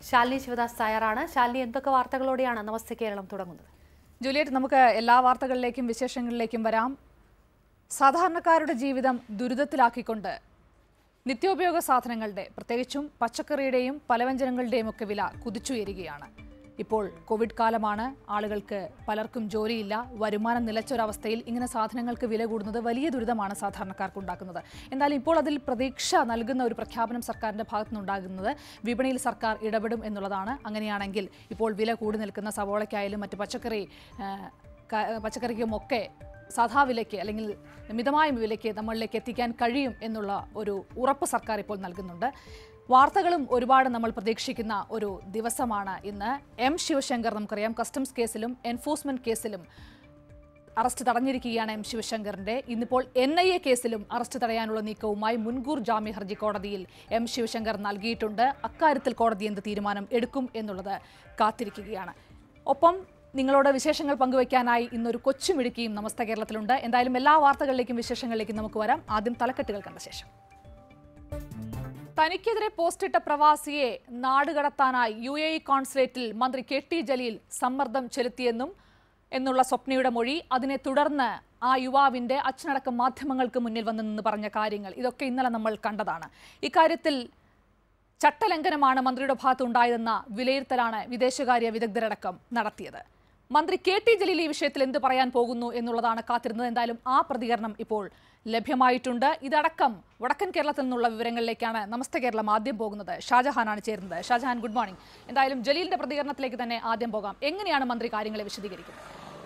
ശാലിനി ശിവദാസ് തയ്യാറാണ് ശാലിനി എന്തൊക്കെ വാർത്തകളോടെയാണ് നമസ്തേ കേരളം തുടങ്ങുന്നത് ജൂലിയറ്റ് നമുക്ക് എല്ലാ വാർത്തകളിലേക്കും വിശേഷങ്ങളിലേക്കും വരാം സാധാരണക്കാരുടെ ജീവിതം ദുരിതത്തിലാക്കിക്കൊണ്ട് നിത്യോപയോഗ സാധനങ്ങളുടെ പ്രത്യേകിച്ചും പച്ചക്കറിയുടെയും പലവ്യഞ്ജനങ്ങളുടെയും ഒക്കെ വില കുതിച്ചുയരുകയാണ് ഇപ്പോൾ കോവിഡ് കാലമാണ് ആളുകൾക്ക് പലർക്കും ജോലിയില്ല വരുമാനം നിലച്ചൊരവസ്ഥയിൽ ഇങ്ങനെ സാധനങ്ങൾക്ക് വില കൂടുന്നത് വലിയ ദുരിതമാണ് സാധാരണക്കാർക്ക് ഉണ്ടാക്കുന്നത് എന്തായാലും ഇപ്പോൾ അതിൽ പ്രതീക്ഷ നൽകുന്ന ഒരു പ്രഖ്യാപനം സർക്കാരിന്റെ ഭാഗത്തുനിന്നുണ്ടാകുന്നത് വിപണിയിൽ സർക്കാർ ഇടപെടും എന്നുള്ളതാണ് അങ്ങനെയാണെങ്കിൽ ഇപ്പോൾ വില കൂടി നിൽക്കുന്ന സവോളയ്ക്കായാലും മറ്റ് പച്ചക്കറി ആ, ക- പച്ചക്കറിക്കും ഒക്കെ സാധാ വിലയ്ക്ക് അല്ലെങ്കിൽ മിതമായ വിലയ്ക്ക് നമ്മളിലേക്ക് എത്തിക്കാൻ കഴിയും എന്നുള്ള ഒരു ഉറപ്പ് സർക്കാർ ഇപ്പോൾ നൽകുന്നുണ്ട് വാർത്തകളും ഒരുപാട് നമ്മൾ പ്രതീക്ഷിക്കുന്ന ഒരു ദിവസമാണ് ഇന്ന് എം ശിവശങ്കർ നമുക്കറിയാം കസ്റ്റംസ് കേസിലും എൻഫോഴ്സ്മെന്റ് കേസിലും അറസ്റ്റ് തടഞ്ഞിരിക്കുകയാണ് എം ശിവശങ്കറിന്റെ ഇന്നിപ്പോൾ എൻ ഐ എ കേസിലും അറസ്റ്റ് തടയാനുള്ള നീക്കവുമായി മുൻകൂർ ജാമ്യ ഹർജി കോടതിയിൽ എം ശിവശങ്കർ നൽകിയിട്ടുണ്ട് അക്കാര്യത്തിൽ കോടതി എന്ത് തീരുമാനം എടുക്കും എന്നുള്ളത് കാത്തിരിക്കുകയാണ് ഒപ്പം നിങ്ങളോട് വിശേഷങ്ങൾ പങ്കുവയ്ക്കാനായി ഇന്നൊരു കൊച്ചുമിടുക്കിയും നമസ്ത കേരളത്തിലുണ്ട് എന്തായാലും എല്ലാ വാർത്തകളിലേക്കും വിശേഷങ്ങളിലേക്കും നമുക്ക് വരാം ആദ്യം തലക്കെട്ടുകൾ കണ്ട ശേഷം തനിക്കെതിരെ പോസ്റ്റിട്ട പ്രവാസിയെ നാടുകടത്താനായി യു എ ഇ കോൺസുലേറ്റിൽ മന്ത്രി കെ ടി ജലീൽ സമ്മർദ്ദം ചെലുത്തിയെന്നും എന്നുള്ള സ്വപ്നയുടെ മൊഴി അതിനെ തുടർന്ന് ആ യുവാവിന്റെ അച്ഛനടക്കം മാധ്യമങ്ങൾക്ക് മുന്നിൽ വന്നു നിന്ന് പറഞ്ഞ കാര്യങ്ങൾ ഇതൊക്കെ ഇന്നലെ നമ്മൾ കണ്ടതാണ് ഇക്കാര്യത്തിൽ ചട്ടലംഘനമാണ് മന്ത്രിയുടെ ഭാഗത്തുണ്ടായതെന്ന വിലയിരുത്തലാണ് വിദേശകാര്യ വിദഗ്ധരടക്കം നടത്തിയത് മന്ത്രി കെ ടി ജലീൽ ഈ വിഷയത്തിൽ എന്ത് പറയാൻ പോകുന്നു എന്നുള്ളതാണ് കാത്തിരുന്നത് എന്തായാലും ആ പ്രതികരണം ഇപ്പോൾ ലഭ്യമായിട്ടുണ്ട് ഇതടക്കം വടക്കൻ കേരളത്തിൽ നിന്നുള്ള വിവരങ്ങളിലേക്കാണ് നമസ്തേ കേരളം ആദ്യം പോകുന്നത് ഷാജഹാനാണ് ചേരുന്നത് ഷാജഹാൻ ഗുഡ് മോർണിംഗ് എന്തായാലും ജലീലിന്റെ പ്രതികരണത്തിലേക്ക് തന്നെ ആദ്യം പോകാം എങ്ങനെയാണ് മന്ത്രി കാര്യങ്ങളെ വിശദീകരിക്കുന്നത്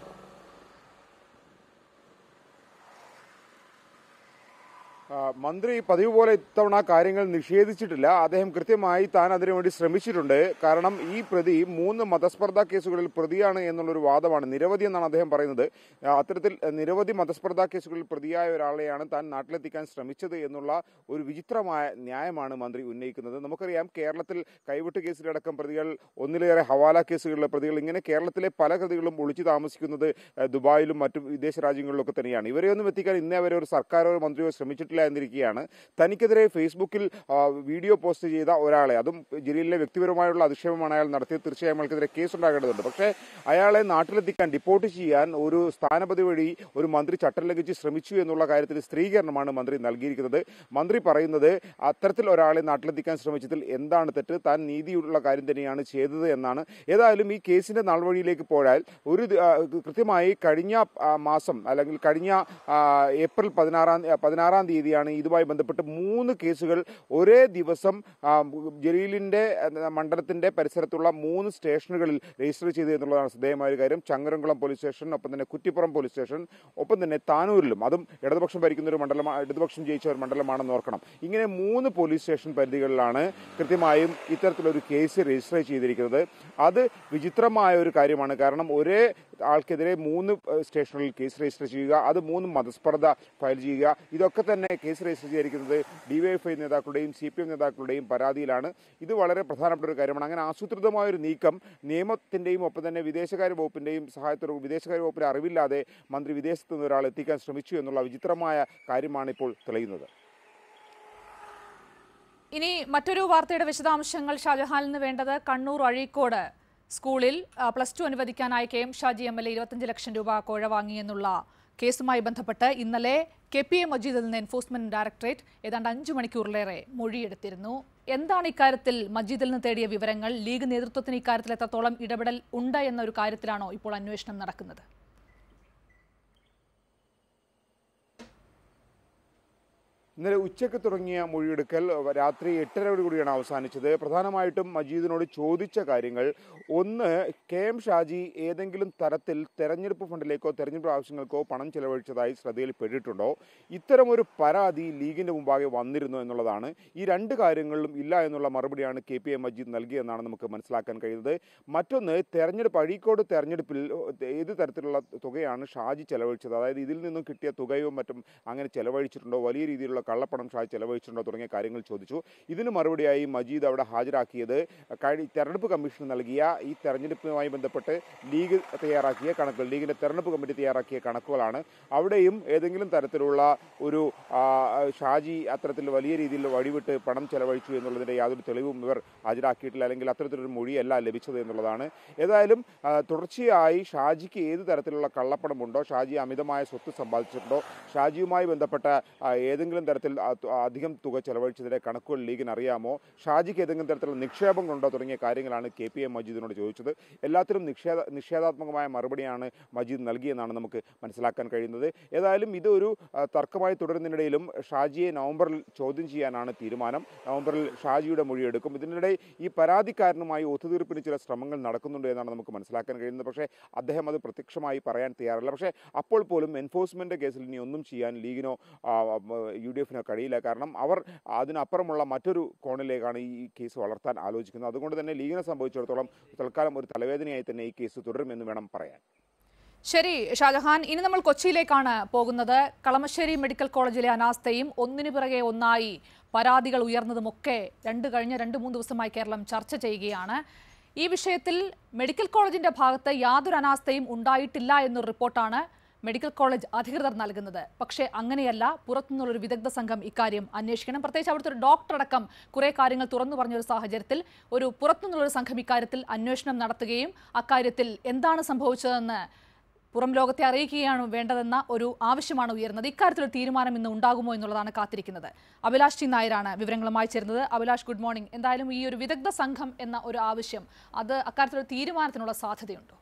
ആ, മന്ത്രി പതിവ് പോലെ ഇത്തവണ കാര്യങ്ങൾ നിഷേധിച്ചിട്ടില്ല അദ്ദേഹം കൃത്യമായി താൻ അതിനുവേണ്ടി ശ്രമിച്ചിട്ടുണ്ട് കാരണം ഈ പ്രതി മൂന്ന് മതസ്പർദ്ധാ കേസുകളിൽ പ്രതിയാണ് എന്നുള്ളൊരു വാദമാണ് നിരവധി എന്നാണ് അദ്ദേഹം പറയുന്നത് ആ, അത്തരത്തിൽ നിരവധി മതസ്പർദ്ധാ കേസുകളിൽ പ്രതിയായ ഒരാളെയാണ് താൻ നാട്ടിലെത്തിക്കാൻ ശ്രമിച്ചത് എന്നുള്ള ഒരു വിചിത്രമായ ന്യായമാണ് മന്ത്രി ഉന്നയിക്കുന്നത് നമുക്കറിയാം കേരളത്തിൽ കൈവിട്ട് കേസിലടക്കം പ്രതികൾ ഒന്നിലേറെ ഹവാല കേസുകളിലെ പ്രതികൾ ഇങ്ങനെ കേരളത്തിലെ പല പ്രതികളും ഒളിച്ചു താമസിക്കുന്നത് ആ, ദുബായിലും മറ്റു വിദേശ രാജ്യങ്ങളിലൊക്കെ തന്നെയാണ് ഇവരെയൊന്നും എത്തിക്കാൻ ഇന്നേ വരെ ഒരു സർക്കാരോ മന്ത്രിയോ ശ്രമിച്ചിട്ടില്ല എന്നിരിക്കുകയാണ് തനിക്കെതിരെ ഫേസ്ബുക്കിൽ ആ, വീഡിയോ പോസ്റ്റ് ചെയ്ത ഒരാളെ അതും ജലീലിലെ വ്യക്തിപരമായുള്ള അധിക്ഷേപമാണ് അയാൾ നടത്തിയത് തീർച്ചയായും അയാൾക്കെതിരെ കേസ് ഉണ്ടാകേണ്ടതുണ്ട് പക്ഷേ അയാളെ നാട്ടിലെത്തിക്കാൻ ഡിപ്പോർട്ട് ചെയ്യാൻ ഒരു സ്ഥാനപതി വഴി ഒരു മന്ത്രി ചട്ടം ലംഘിച്ച് ശ്രമിച്ചു എന്നുള്ള കാര്യത്തിൽ സ്ത്രീകരണമാണ് മന്ത്രി നൽകിയിരിക്കുന്നത് മന്ത്രി പറയുന്നത് അത്തരത്തിൽ ഒരാളെ നാട്ടിലെത്തിക്കാൻ ശ്രമിച്ചതിൽ എന്താണ് തെറ്റ് താൻ നീതിയുള്ള കാര്യം തന്നെയാണ് ചെയ്തത് എന്നാണ് ഏതായാലും ഈ കേസിന്റെ നാൾവഴിയിലേക്ക് പോയാൽ ഒരു ദി- ആ, കൃത്യമായി കഴിഞ്ഞ ആ, മാസം അല്ലെങ്കിൽ കഴിഞ്ഞ ആ, ഏപ്രിൽ പതിനാറാം പതിനാറാം തീയതിയാണ് ഇതുമായി ബന്ധപ്പെട്ട് മൂന്ന് കേസുകൾ ഒരേ ദിവസം ആ, ജലീലിന്റെ ആ, മണ്ഡലത്തിന്റെ പരിസരത്തുള്ള മൂന്ന് സ്റ്റേഷനുകളിൽ രജിസ്റ്റർ ചെയ്തു എന്നുള്ളതാണ് ശ്രദ്ധേയമായ ഒരു കാര്യം ചങ്ങരംകുളം പോലീസ് സ്റ്റേഷൻ ഒപ്പം തന്നെ കുറ്റിപ്പുറം പോലീസ് സ്റ്റേഷൻ ഒപ്പം തന്നെ താനൂരിലും അതും ഇടതുപക്ഷം ഭരിക്കുന്ന ഒരു മണ്ഡലമാണ് ഇടതുപക്ഷം ജയിച്ച ഒരു മണ്ഡലമാണെന്ന് ഓർക്കണം ഇങ്ങനെ മൂന്ന് പോലീസ് സ്റ്റേഷൻ പരിധികളിലാണ് കൃത്യമായും ഇത്തരത്തിലൊരു കേസ് രജിസ്റ്റർ ചെയ്തിരിക്കുന്നത് അത് വിചിത്രമായ ഒരു കാര്യമാണ് കാരണം ഒരേ ആൾക്കെതിരെ മൂന്ന് ഏഹ്, സ്റ്റേഷനുകളിൽ കേസ് രജിസ്റ്റർ ചെയ്യുക അത് മൂന്ന് മതസ്പർദ്ധ ഫയൽ ചെയ്യുക ഇതൊക്കെ തന്നെ കേസ് രജിസ്റ്റർ ചെയ്തിരിക്കുന്നത് ഡിവൈഎഫ്ഐ നേതാക്കളുടെയും സി പി എം നേതാക്കളുടെയും പരാതിയിലാണ് ഇത് വളരെ പ്രധാനപ്പെട്ട ഒരു കാര്യമാണ് അങ്ങനെ ആസൂത്രിതമായ ഒരു നീക്കം നിയമത്തിന്റെയും ഒപ്പം തന്നെ വിദേശകാര്യ വകുപ്പിന്റെയും സഹായത്തോടെ വിദേശകാര്യ വകുപ്പിന്റെ അറിവില്ലാതെ മന്ത്രി വിദേശത്ത് നിന്ന് ഒരാൾ എത്തിക്കാൻ ശ്രമിച്ചു എന്നുള്ള വിചിത്രമായ കാര്യമാണ് ഇപ്പോൾ തെളിയുന്നത് ഇനി മറ്റൊരു വാർത്തയുടെ വിശദാംശങ്ങൾ ഷാജഹാനിൽ നിന്ന് വേണ്ടത് കണ്ണൂർ അഴീക്കോട് സ്കൂളിൽ ആ, പ്ലസ് ടു അനുവദിക്കാനായി K M Shaji M L A ഇരുപത്തഞ്ച് ലക്ഷം രൂപ കോഴ വാങ്ങിയെന്നുള്ള കേസുമായി ബന്ധപ്പെട്ട് ഇന്നലെ കെ പി എ മജീദിൽ നിന്ന് എൻഫോഴ്സ്മെന്റ് ഡയറക്ടറേറ്റ് ഏതാണ്ട് അഞ്ചു മണിക്കൂറിലേറെ മൊഴിയെടുത്തിരുന്നു എന്താണ് ഇക്കാര്യത്തിൽ മജീദിൽ നിന്ന് തേടിയ വിവരങ്ങൾ ലീഗ് നേതൃത്വത്തിന് ഇക്കാര്യത്തിൽ എത്രത്തോളം ഇടപെടൽ ഉണ്ട് എന്ന ഒരു കാര്യത്തിലാണോ ഇപ്പോൾ അന്വേഷണം നടക്കുന്നത് ഇന്നലെ ഉച്ചയ്ക്ക് തുടങ്ങിയ മൊഴിയെടുക്കൽ രാത്രി എട്ടരയോട് കൂടിയാണ് അവസാനിച്ചത് പ്രധാനമായിട്ടും മജീദിനോട് ചോദിച്ച കാര്യങ്ങൾ ഒന്ന് കെ എം ഷാജി ഏതെങ്കിലും തരത്തിൽ തെരഞ്ഞെടുപ്പ് ഫണ്ടിലേക്കോ തെരഞ്ഞെടുപ്പ് ആവശ്യങ്ങൾക്കോ പണം ചെലവഴിച്ചതായി ശ്രദ്ധയിൽപ്പെട്ടിട്ടുണ്ടോ ഇത്തരമൊരു പരാതി ലീഗിന്റെ മുമ്പാകെ വന്നിരുന്നു എന്നുള്ളതാണ് ഈ രണ്ട് കാര്യങ്ങളിലും ഇല്ല എന്നുള്ള മറുപടിയാണ് കെ പി എ മജീദ് നൽകിയെന്നാണ് നമുക്ക് മനസ്സിലാക്കാൻ കഴിയുന്നത് മറ്റൊന്ന് തെരഞ്ഞെടുപ്പ് അഴീക്കോട് തെരഞ്ഞെടുപ്പിൽ ഏത് തരത്തിലുള്ള തുകയാണ് ഷാജി ചെലവഴിച്ചത് അതായത് ഇതിൽ നിന്നും കിട്ടിയ തുകയോ മറ്റും അങ്ങനെ ചെലവഴിച്ചിട്ടുണ്ടോ വലിയ രീതിയിലുള്ള കള്ളപ്പണം ഷാജി ചെലവഴിച്ചിട്ടുണ്ടോ തുടങ്ങിയ കാര്യങ്ങൾ ചോദിച്ചു ഇതിന് മറുപടിയായി മജീദ് അവിടെ ഹാജരാക്കിയത് കഴി തെരഞ്ഞെടുപ്പ് കമ്മീഷൻ നൽകിയ ഈ തെരഞ്ഞെടുപ്പുമായി ബന്ധപ്പെട്ട് ലീഗ് തയ്യാറാക്കിയ കണക്കുകൾ ലീഗിന്റെ തെരഞ്ഞെടുപ്പ് കമ്മിറ്റി തയ്യാറാക്കിയ കണക്കുകളാണ് അവിടെയും ഏതെങ്കിലും തരത്തിലുള്ള ഒരു ആ, ഷാജി അത്തരത്തിൽ വലിയ രീതിയിൽ വഴിവിട്ട് പണം ചെലവഴിച്ചു എന്നുള്ളതിന്റെ യാതൊരു തെളിവും ഇവർ ഹാജരാക്കിയിട്ടില്ല അല്ലെങ്കിൽ അത്തരത്തിലൊരു മൊഴിയല്ല ലഭിച്ചത് എന്നുള്ളതാണ് ഏതായാലും ആ, തുടർച്ചയായി ഷാജിക്ക് ഏത് തരത്തിലുള്ള കള്ളപ്പണമുണ്ടോ ഷാജി അമിതമായ സ്വത്ത് സമ്പാദിച്ചിട്ടുണ്ടോ ഷാജിയുമായി ബന്ധപ്പെട്ട ആ, ഏതെങ്കിലും തരത്തിൽ ആ, തു- അധികം തുക ചെലവഴിച്ചതിന്റെ കണക്കുകൾ ലീഗിന് അറിയാമോ ഷാജിക്ക് ഏതെങ്കിലും തരത്തിലുള്ള നിക്ഷേപം കൊണ്ടോ തുടങ്ങിയ കാര്യങ്ങളാണ് കെ പി എം മജീദിനോട് ചോദിച്ചത് എല്ലാത്തിനും നിഷേധ നിഷേധാത്മകമായ മറുപടിയാണ് മജീദ് നൽകിയെന്നാണ് നമുക്ക് മനസ്സിലാക്കാൻ കഴിയുന്നത് ഏതായാലും ഇത് ഒരു ആ, തർക്കമായി തുടരുന്നതിനിടയിലും ഷാജിയെ നവംബറിൽ ചോദ്യം ചെയ്യാനാണ് തീരുമാനം നവംബറിൽ ഷാജിയുടെ മൊഴിയെടുക്കും ഇതിനിടെ ഈ പരാതിക്കാരനുമായി ഒത്തുതീർപ്പിന് ചില ശ്രമങ്ങൾ നടക്കുന്നുണ്ട് എന്നാണ് നമുക്ക് മനസ്സിലാക്കാൻ കഴിയുന്നത് പക്ഷേ അദ്ദേഹം അത് പ്രത്യക്ഷമായി പറയാൻ തയ്യാറല്ല പക്ഷേ അപ്പോൾ പോലും എൻഫോഴ്സ്മെന്റ് കേസിൽ ഇനി ഒന്നും ചെയ്യാൻ ലീഗിനോ ആ, യു ഡി എഫിനോ കഴിയില്ല കാരണം അവർ അതിനപ്പുറമുള്ള മറ്റൊരു കോണിലേക്കാണ് ഈ കേസ് വളർത്താൻ ആലോചിക്കുന്നത് അതുകൊണ്ട് തന്നെ ലീഗിനെ സംബന്ധിച്ചിടത്തോളം തൽക്കാലം ഒരു തലവേദനയായി തന്നെ ഈ കേസ് തുടരുമെന്ന് വേണം പറയാൻ ശരി ഷാജഹാൻ ഇനി നമ്മൾ കൊച്ചിയിലേക്കാണ് പോകുന്നത് കളമശ്ശേരി മെഡിക്കൽ കോളേജിലെ അനാസ്ഥയും ഒന്നിനു പിറകെ ഒന്നായി പരാതികൾ ഉയർന്നതുമൊക്കെ രണ്ട് കഴിഞ്ഞ രണ്ട് മൂന്ന് ദിവസമായി കേരളം ചർച്ച ചെയ്യുകയാണ് ഈ വിഷയത്തിൽ മെഡിക്കൽ കോളേജിന്റെ ഭാഗത്ത് യാതൊരു അനാസ്ഥയും ഉണ്ടായിട്ടില്ല എന്നൊരു റിപ്പോർട്ടാണ് മെഡിക്കൽ കോളേജ് അധികൃതർ നൽകുന്നത് പക്ഷേ അങ്ങനെയല്ല പുറത്തുനിന്നുള്ളൊരു വിദഗ്ധ സംഘം ഇക്കാര്യം അന്വേഷിക്കണം പ്രത്യേകിച്ച് അവിടുത്തെ ഒരു ഡോക്ടർ അടക്കം കുറെ കാര്യങ്ങൾ തുറന്നു പറഞ്ഞൊരു സാഹചര്യത്തിൽ ഒരു പുറത്തുനിന്നുള്ളൊരു സംഘം ഇക്കാര്യത്തിൽ അന്വേഷണം നടത്തുകയും അക്കാര്യത്തിൽ എന്താണ് സംഭവിച്ചതെന്ന് പുറം ലോകത്തെ അറിയിക്കുകയാണ് വേണ്ടതെന്ന ഒരു ആവശ്യമാണ് ഉയർന്നത് ഇക്കാര്യത്തിൽ ഒരു തീരുമാനം ഇന്ന് ഉണ്ടാകുമോ എന്നുള്ളതാണ് കാത്തിരിക്കുന്നത് അഭിലാഷ് ടി നായരാണ് വിവരങ്ങളുമായി ചേരുന്നത് അഭിലാഷ് ഗുഡ് മോർണിംഗ് എന്തായാലും ഈ ഒരു വിദഗ്ധ സംഘം എന്ന ഒരു ആവശ്യം അത് അക്കാര്യത്തിൽ ഒരു തീരുമാനത്തിനുള്ള സാധ്യതയുണ്ടോ